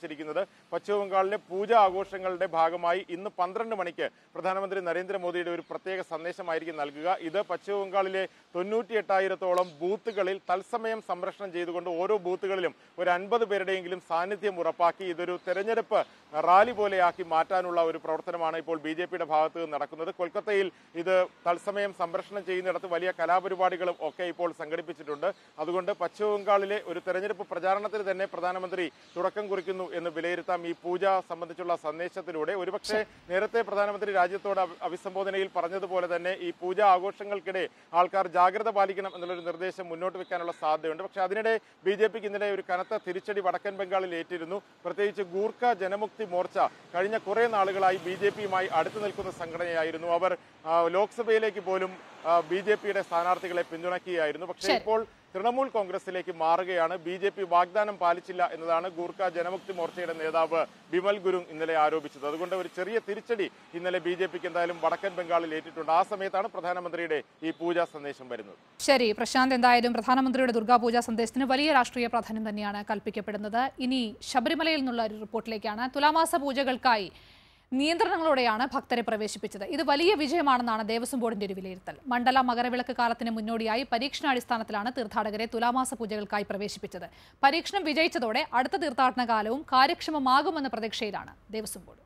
അറിയിച്ചിരിക്കുന്നത് പശ്ചിമ ബംഗാളിലെ പൂജ ആഘോഷങ്ങളുടെ ഭാഗമായി ഇന്ന് പന്ത്രണ്ട് മണിക്ക് പ്രധാനമന്ത്രി നരേന്ദ്രമോദിയുടെ ഒരു പ്രത്യേക സന്ദേശമായിരിക്കും നൽകുക ഇത് പശ്ചിമ ബംഗാളിലെ തൊണ്ണൂറ്റി എട്ടായിരത്തോളം ബൂത്തുകളിൽ തത്സമയം സംരക്ഷണം ചെയ്തുകൊണ്ട് ഓരോ ബൂത്തുകളിലും ഒരു അൻപത് പേരുടെയെങ്കിലും സാന്നിധ്യം ഉറപ്പാക്കി ഇതൊരു തെരഞ്ഞെടുപ്പ് റാലി പോലെയാക്കി മാറ്റാനുള്ള ഒരു പ്രവർത്തനമാണ് ഇപ്പോൾ ബി ജെ പിയുടെ ഭാഗത്ത് നിന്ന് നടക്കുന്നത് കൊൽക്കത്തയിൽ ഇത് തത്സമയം സംരക്ഷണം ചെയ്യുന്നിടത്ത് വലിയ കലാപരിപാടികളും ഒക്കെ ഇപ്പോൾ സംഘടിപ്പിച്ചിട്ടുണ്ട് അതുകൊണ്ട് പശ്ചിമ ബംഗാളിലെ ഒരു തെരഞ്ഞെടുപ്പ് പ്രചാരണത്തിന് തന്നെ പ്രധാനമന്ത്രി തുടക്കം കുറിക്കുന്നു എന്ന് വിലയിരുത്താം ഈ പൂജ സംബന്ധിച്ചുള്ള സന്ദേശത്തിലൂടെ ഒരുപക്ഷെ നേരത്തെ പ്രധാനമന്ത്രി രാജ്യത്തോട് അഭി- അഭിസംബോധനയിൽ പറഞ്ഞതുപോലെ തന്നെ ഈ പൂജ ആഘോഷങ്ങൾക്കിടെ ആൾക്കാർ ജാഗ്രത പാലിക്കണം എന്നുള്ളൊരു നിർദ്ദേശം മുന്നോട്ട് വെക്കാനുള്ള സാധ്യതയുണ്ട് പക്ഷേ അതിനിടെ ബി ജെ പിക്ക് ഇന്നലെ ഒരു കനത്ത തിരിച്ചടി വടക്കൻ ബംഗാളിൽ ഏറ്റിരുന്നു പ്രത്യേകിച്ച് ഗൂർഖ ജനമുക്തി മോർച്ച കഴിഞ്ഞ കുറേ നാളുകളായി ബി ജെ പിയുമായി അടുത്തു നിൽക്കുന്ന സംഘടനയായിരുന്നു അവർ ആ, ലോക്സഭയിലേക്ക് പോലും ബി ജെ പിയുടെ സ്ഥാനാർത്ഥികളെ പിന്തുണയ്ക്കുകയായിരുന്നു പക്ഷേ ശരി. ഇപ്പോൾ തൃണമൂൽ കോൺഗ്രസിലേക്ക് മാറുകയാണ് ബി ജെ പി വാഗ്ദാനം പാലിച്ചില്ല എന്നതാണ് ഗൂർഖ ജനമുക്തി മോർച്ചയുടെ നേതാവ് ബിമൽ ഗുരുങ് ഇന്നലെ ആരോപിച്ചത് അതുകൊണ്ട് ഒരു ചെറിയ തിരിച്ചടി ഇന്നലെ ബി ജെ പിക്ക് എന്തായാലും വടക്കൻ ബംഗാളിൽ ഏറ്റിട്ടുണ്ട് ആ സമയത്താണ് പ്രധാനമന്ത്രിയുടെ ഈ പൂജാ സന്ദേശം വരുന്നത് ശരി പ്രശാന്ത് എന്തായാലും പ്രധാനമന്ത്രിയുടെ ദുർഗാപൂജ സന്ദേശത്തിന് വലിയ രാഷ്ട്രീയ പ്രാധാന്യം തന്നെയാണ് കൽപ്പിക്കപ്പെടുന്നത് ഇനി ശബരിമലയിൽ നിന്നുള്ള ഒരു റിപ്പോർട്ടിലേക്കാണ് തുലാമാസ പൂജകൾക്കായി നിയന്ത്രണങ്ങളോടെയാണ് ഭക്തരെ പ്രവേശിപ്പിച്ചത് ഇത് വലിയ വിജയമാണെന്നാണ് ദേവസ്വം ബോർഡിന്റെ ഒരു വിലയിരുത്തൽ മണ്ഡല മകരവിളക്ക് കാലത്തിന് മുന്നോടിയായി പരീക്ഷണാടിസ്ഥാനത്തിലാണ് തീർത്ഥാടകരെ തുലാമാസ പൂജകൾക്കായി പ്രവേശിപ്പിച്ചത് പരീക്ഷണം വിജയിച്ചതോടെ അടുത്ത തീർത്ഥാടന കാലവും കാര്യക്ഷമമാകുമെന്ന പ്രതീക്ഷയിലാണ് ദേവസ്വം ബോർഡ്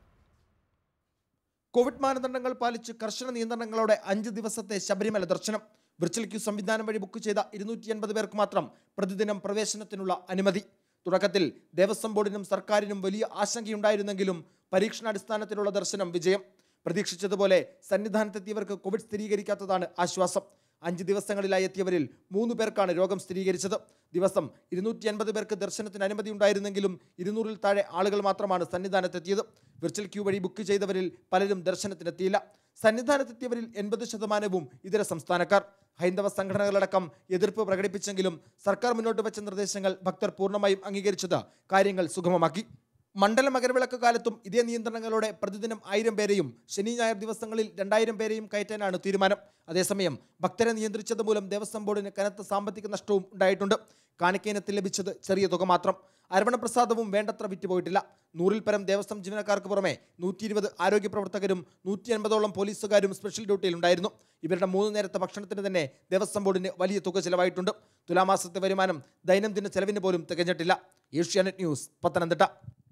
കോവിഡ് മാനദണ്ഡങ്ങൾ പാലിച്ച് കർശന നിയന്ത്രണങ്ങളോടെ അഞ്ച് ദിവസത്തെ ശബരിമല ദർശനം വിർച്വൽ ക്യൂ സംവിധാനം വഴി ബുക്ക് ചെയ്ത ഇരുന്നൂറ്റി എൺപത് പേർക്ക് മാത്രം പ്രതിദിനം പ്രവേശനത്തിനുള്ള അനുമതി തുടക്കത്തിൽ ദേവസ്വം ബോർഡിനും സർക്കാരിനും വലിയ ആശങ്കയുണ്ടായിരുന്നെങ്കിലും പരീക്ഷണാടിസ്ഥാനത്തിലുള്ള ദർശനം വിജയം പ്രതീക്ഷിച്ചതുപോലെ സന്നിധാനത്തെത്തിയവർക്ക് കോവിഡ് സ്ഥിരീകരിക്കാത്തതാണ് ആശ്വാസം അഞ്ച് ദിവസങ്ങളിലായി എത്തിയവരിൽ മൂന്ന് പേർക്കാണ് രോഗം സ്ഥിരീകരിച്ചത് ദിവസം ഇരുന്നൂറ്റി അൻപത് പേർക്ക് ദർശനത്തിന് അനുമതി ഉണ്ടായിരുന്നെങ്കിലും ഇരുന്നൂറിൽ താഴെ ആളുകൾ മാത്രമാണ് സന്നിധാനത്തെത്തിയത് വിർച്വൽ ക്യൂ വഴി ബുക്ക് ചെയ്തവരിൽ പലരും ദർശനത്തിനെത്തിയില്ല സന്നിധാനത്തെത്തിയവരിൽ എൺപത് ശതമാനവും ഇതര സംസ്ഥാനക്കാർ ഹൈന്ദവ സംഘടനകളടക്കം എതിർപ്പ് പ്രകടിപ്പിച്ചെങ്കിലും സർക്കാർ മുന്നോട്ട് വെച്ച നിർദ്ദേശങ്ങൾ ഭക്തർ പൂർണ്ണമായും അംഗീകരിച്ചത് കാര്യങ്ങൾ സുഗമമാക്കി മണ്ഡല മകരവിളക്ക് കാലത്തും ഇതേ നിയന്ത്രണങ്ങളോടെ പ്രതിദിനം ആയിരം പേരെയും ശനി ഞായർ ദിവസങ്ങളിൽ രണ്ടായിരം പേരെയും കയറ്റാനാണ് തീരുമാനം അതേസമയം ഭക്തരെ നിയന്ത്രിച്ചത് മൂലം ദേവസ്വം ബോർഡിന് കനത്ത സാമ്പത്തിക നഷ്ടവും ഉണ്ടായിട്ടുണ്ട് കാണിക്കയിനത്തിൽ ലഭിച്ചത് ചെറിയ തുക മാത്രം അരവണ പ്രസാദവും വേണ്ടത്ര വിറ്റുപോയിട്ടില്ല നൂറിൽ പരം ദേവസ്വം ജീവനക്കാർക്ക് പുറമെ നൂറ്റി ഇരുപത് ആരോഗ്യ പ്രവർത്തകരും നൂറ്റി അൻപതോളം പോലീസുകാരും സ്പെഷ്യൽ ഡ്യൂട്ടിയിലുണ്ടായിരുന്നു ഇവരുടെ മൂന്ന് നേരത്തെ ഭക്ഷണത്തിന് തന്നെ ദേവസ്വം ബോർഡിന് വലിയ തുക ചെലവായിട്ടുണ്ട് തുലാമാസത്തെ വരുമാനം ദൈനംദിന ചെലവിന് പോലും തികഞ്ഞിട്ടില്ല ഏഷ്യാനെറ്റ് ന്യൂസ് പത്തനംതിട്ട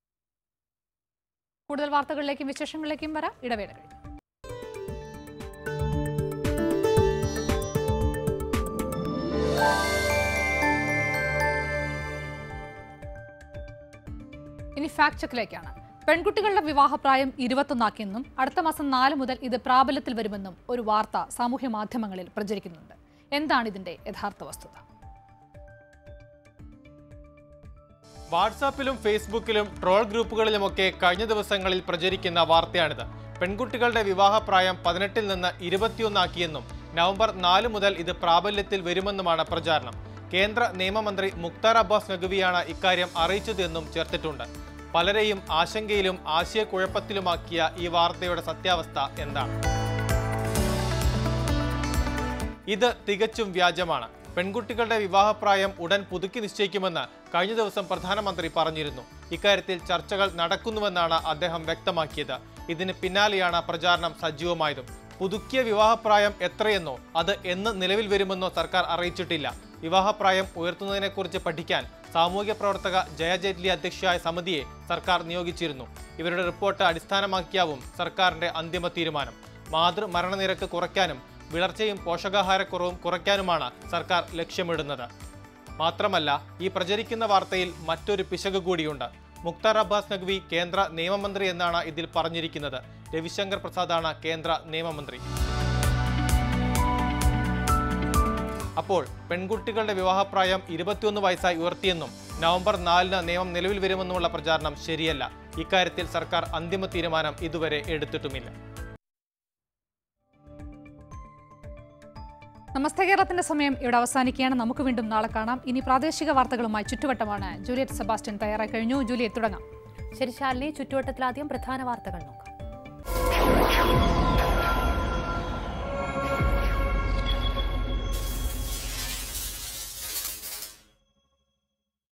കൂടുതൽ വാർത്തകളിലേക്കും വിശേഷങ്ങളിലേക്കും വരാം ഇടവേളകൾ ഇനി ഫാക്ട് ചെക്കിലേക്കാണ് പെൺകുട്ടികളുടെ വിവാഹപ്രായം ഇരുപത്തൊന്നാക്കിയെന്നും അടുത്ത മാസം നാല് മുതൽ ഇത് പ്രാബല്യത്തിൽ വരുമെന്നും ഒരു വാർത്ത സാമൂഹ്യ മാധ്യമങ്ങളിൽ പ്രചരിക്കുന്നുണ്ട് എന്താണ് ഇതിന്റെ യഥാർത്ഥ വസ്തുത വാട്സാപ്പിലും ഫേസ്ബുക്കിലും ട്രോൾ ഗ്രൂപ്പുകളിലുമൊക്കെ കഴിഞ്ഞ ദിവസങ്ങളിൽ പ്രചരിക്കുന്ന വാർത്തയാണിത് പെൺകുട്ടികളുടെ വിവാഹപ്രായം പതിനെട്ടിൽ നിന്ന് ഇരുപത്തിയൊന്നാക്കിയെന്നും നവംബർ നാല് മുതൽ ഇത് പ്രാബല്യത്തിൽ വരുമെന്നുമാണ് പ്രചാരണം കേന്ദ്ര നിയമമന്ത്രി മുക്താർ അബ്ബാസ് നഖ്വിയാണ് ഇക്കാര്യം അറിയിച്ചതെന്നും ചേർത്തിട്ടുണ്ട് പലരെയും ആശങ്കയിലും ആശയക്കുഴപ്പത്തിലുമാക്കിയ ഈ വാർത്തയുടെ സത്യാവസ്ഥ എന്താണ് ഇത് തികച്ചും വ്യാജമാണ് പെൺകുട്ടികളുടെ വിവാഹപ്രായം ഉടൻ പുതുക്കി നിശ്ചയിക്കുമെന്ന് കഴിഞ്ഞ ദിവസം പ്രധാനമന്ത്രി പറഞ്ഞിരുന്നു ഇക്കാര്യത്തിൽ ചർച്ചകൾ നടക്കുന്നുവെന്നാണ് അദ്ദേഹം വ്യക്തമാക്കിയത് ഇതിന് പിന്നാലെയാണ് പ്രചാരണം സജീവമായതും പുതുക്കിയ വിവാഹപ്രായം എത്രയെന്നോ അത് എന്ന് നിലവിൽ വരുമെന്നോ സർക്കാർ അറിയിച്ചിട്ടില്ല വിവാഹപ്രായം ഉയർത്തുന്നതിനെക്കുറിച്ച് പഠിക്കാൻ സാമൂഹ്യ പ്രവർത്തക ജയ ജെയ്റ്റ്ലി അധ്യക്ഷയായ സമിതിയെ സർക്കാർ നിയോഗിച്ചിരുന്നു ഇവരുടെ റിപ്പോർട്ട് അടിസ്ഥാനമാക്കിയാവും സർക്കാരിന്റെ അന്തിമ തീരുമാനം മാതൃ മരണനിരക്ക് കുറയ്ക്കാനും വിളർച്ചയും പോഷകാഹാരക്കുറവും കുറയ്ക്കാനുമാണ് സർക്കാർ ലക്ഷ്യമിടുന്നത് മാത്രമല്ല ഈ പ്രചരിക്കുന്ന വാർത്തയിൽ മറ്റൊരു പിശക് കൂടിയുണ്ട് മുക്താർ അബ്ബാസ് നഖ്വി കേന്ദ്ര നിയമമന്ത്രി എന്നാണ് ഇതിൽ പറഞ്ഞിരിക്കുന്നത് രവിശങ്കർ പ്രസാദാണ് കേന്ദ്ര നിയമമന്ത്രി അപ്പോൾ പെൺകുട്ടികളുടെ വിവാഹപ്രായം ഇരുപത്തിയൊന്ന് വയസ്സായി ഉയർത്തിയെന്നും നവംബർ നാലിന് നിയമം നിലവിൽ വരുമെന്നുമുള്ള പ്രചാരണം ശരിയല്ല ഇക്കാര്യത്തിൽ സർക്കാർ അന്തിമ തീരുമാനം ഇതുവരെ എടുത്തിട്ടുമില്ല നമസ്തേ കേരളത്തിന്റെ സമയം ഇവിടെ അവസാനിക്കുകയാണ് നമുക്ക് വീണ്ടും നാളെ കാണാം ഇനി പ്രാദേശിക വാർത്തകളുമായി ചുറ്റുവട്ടമാണ് ജൂലിയറ്റ് സെബാസ്റ്റ്യൻ തയ്യാറായി കഴിഞ്ഞു ജൂലിയറ്റ് തുടങ്ങാം ശരി ശാലിനി ചുറ്റുവട്ടത്തിലാദ്യം പ്രധാന വാർത്തകൾ നോക്കാം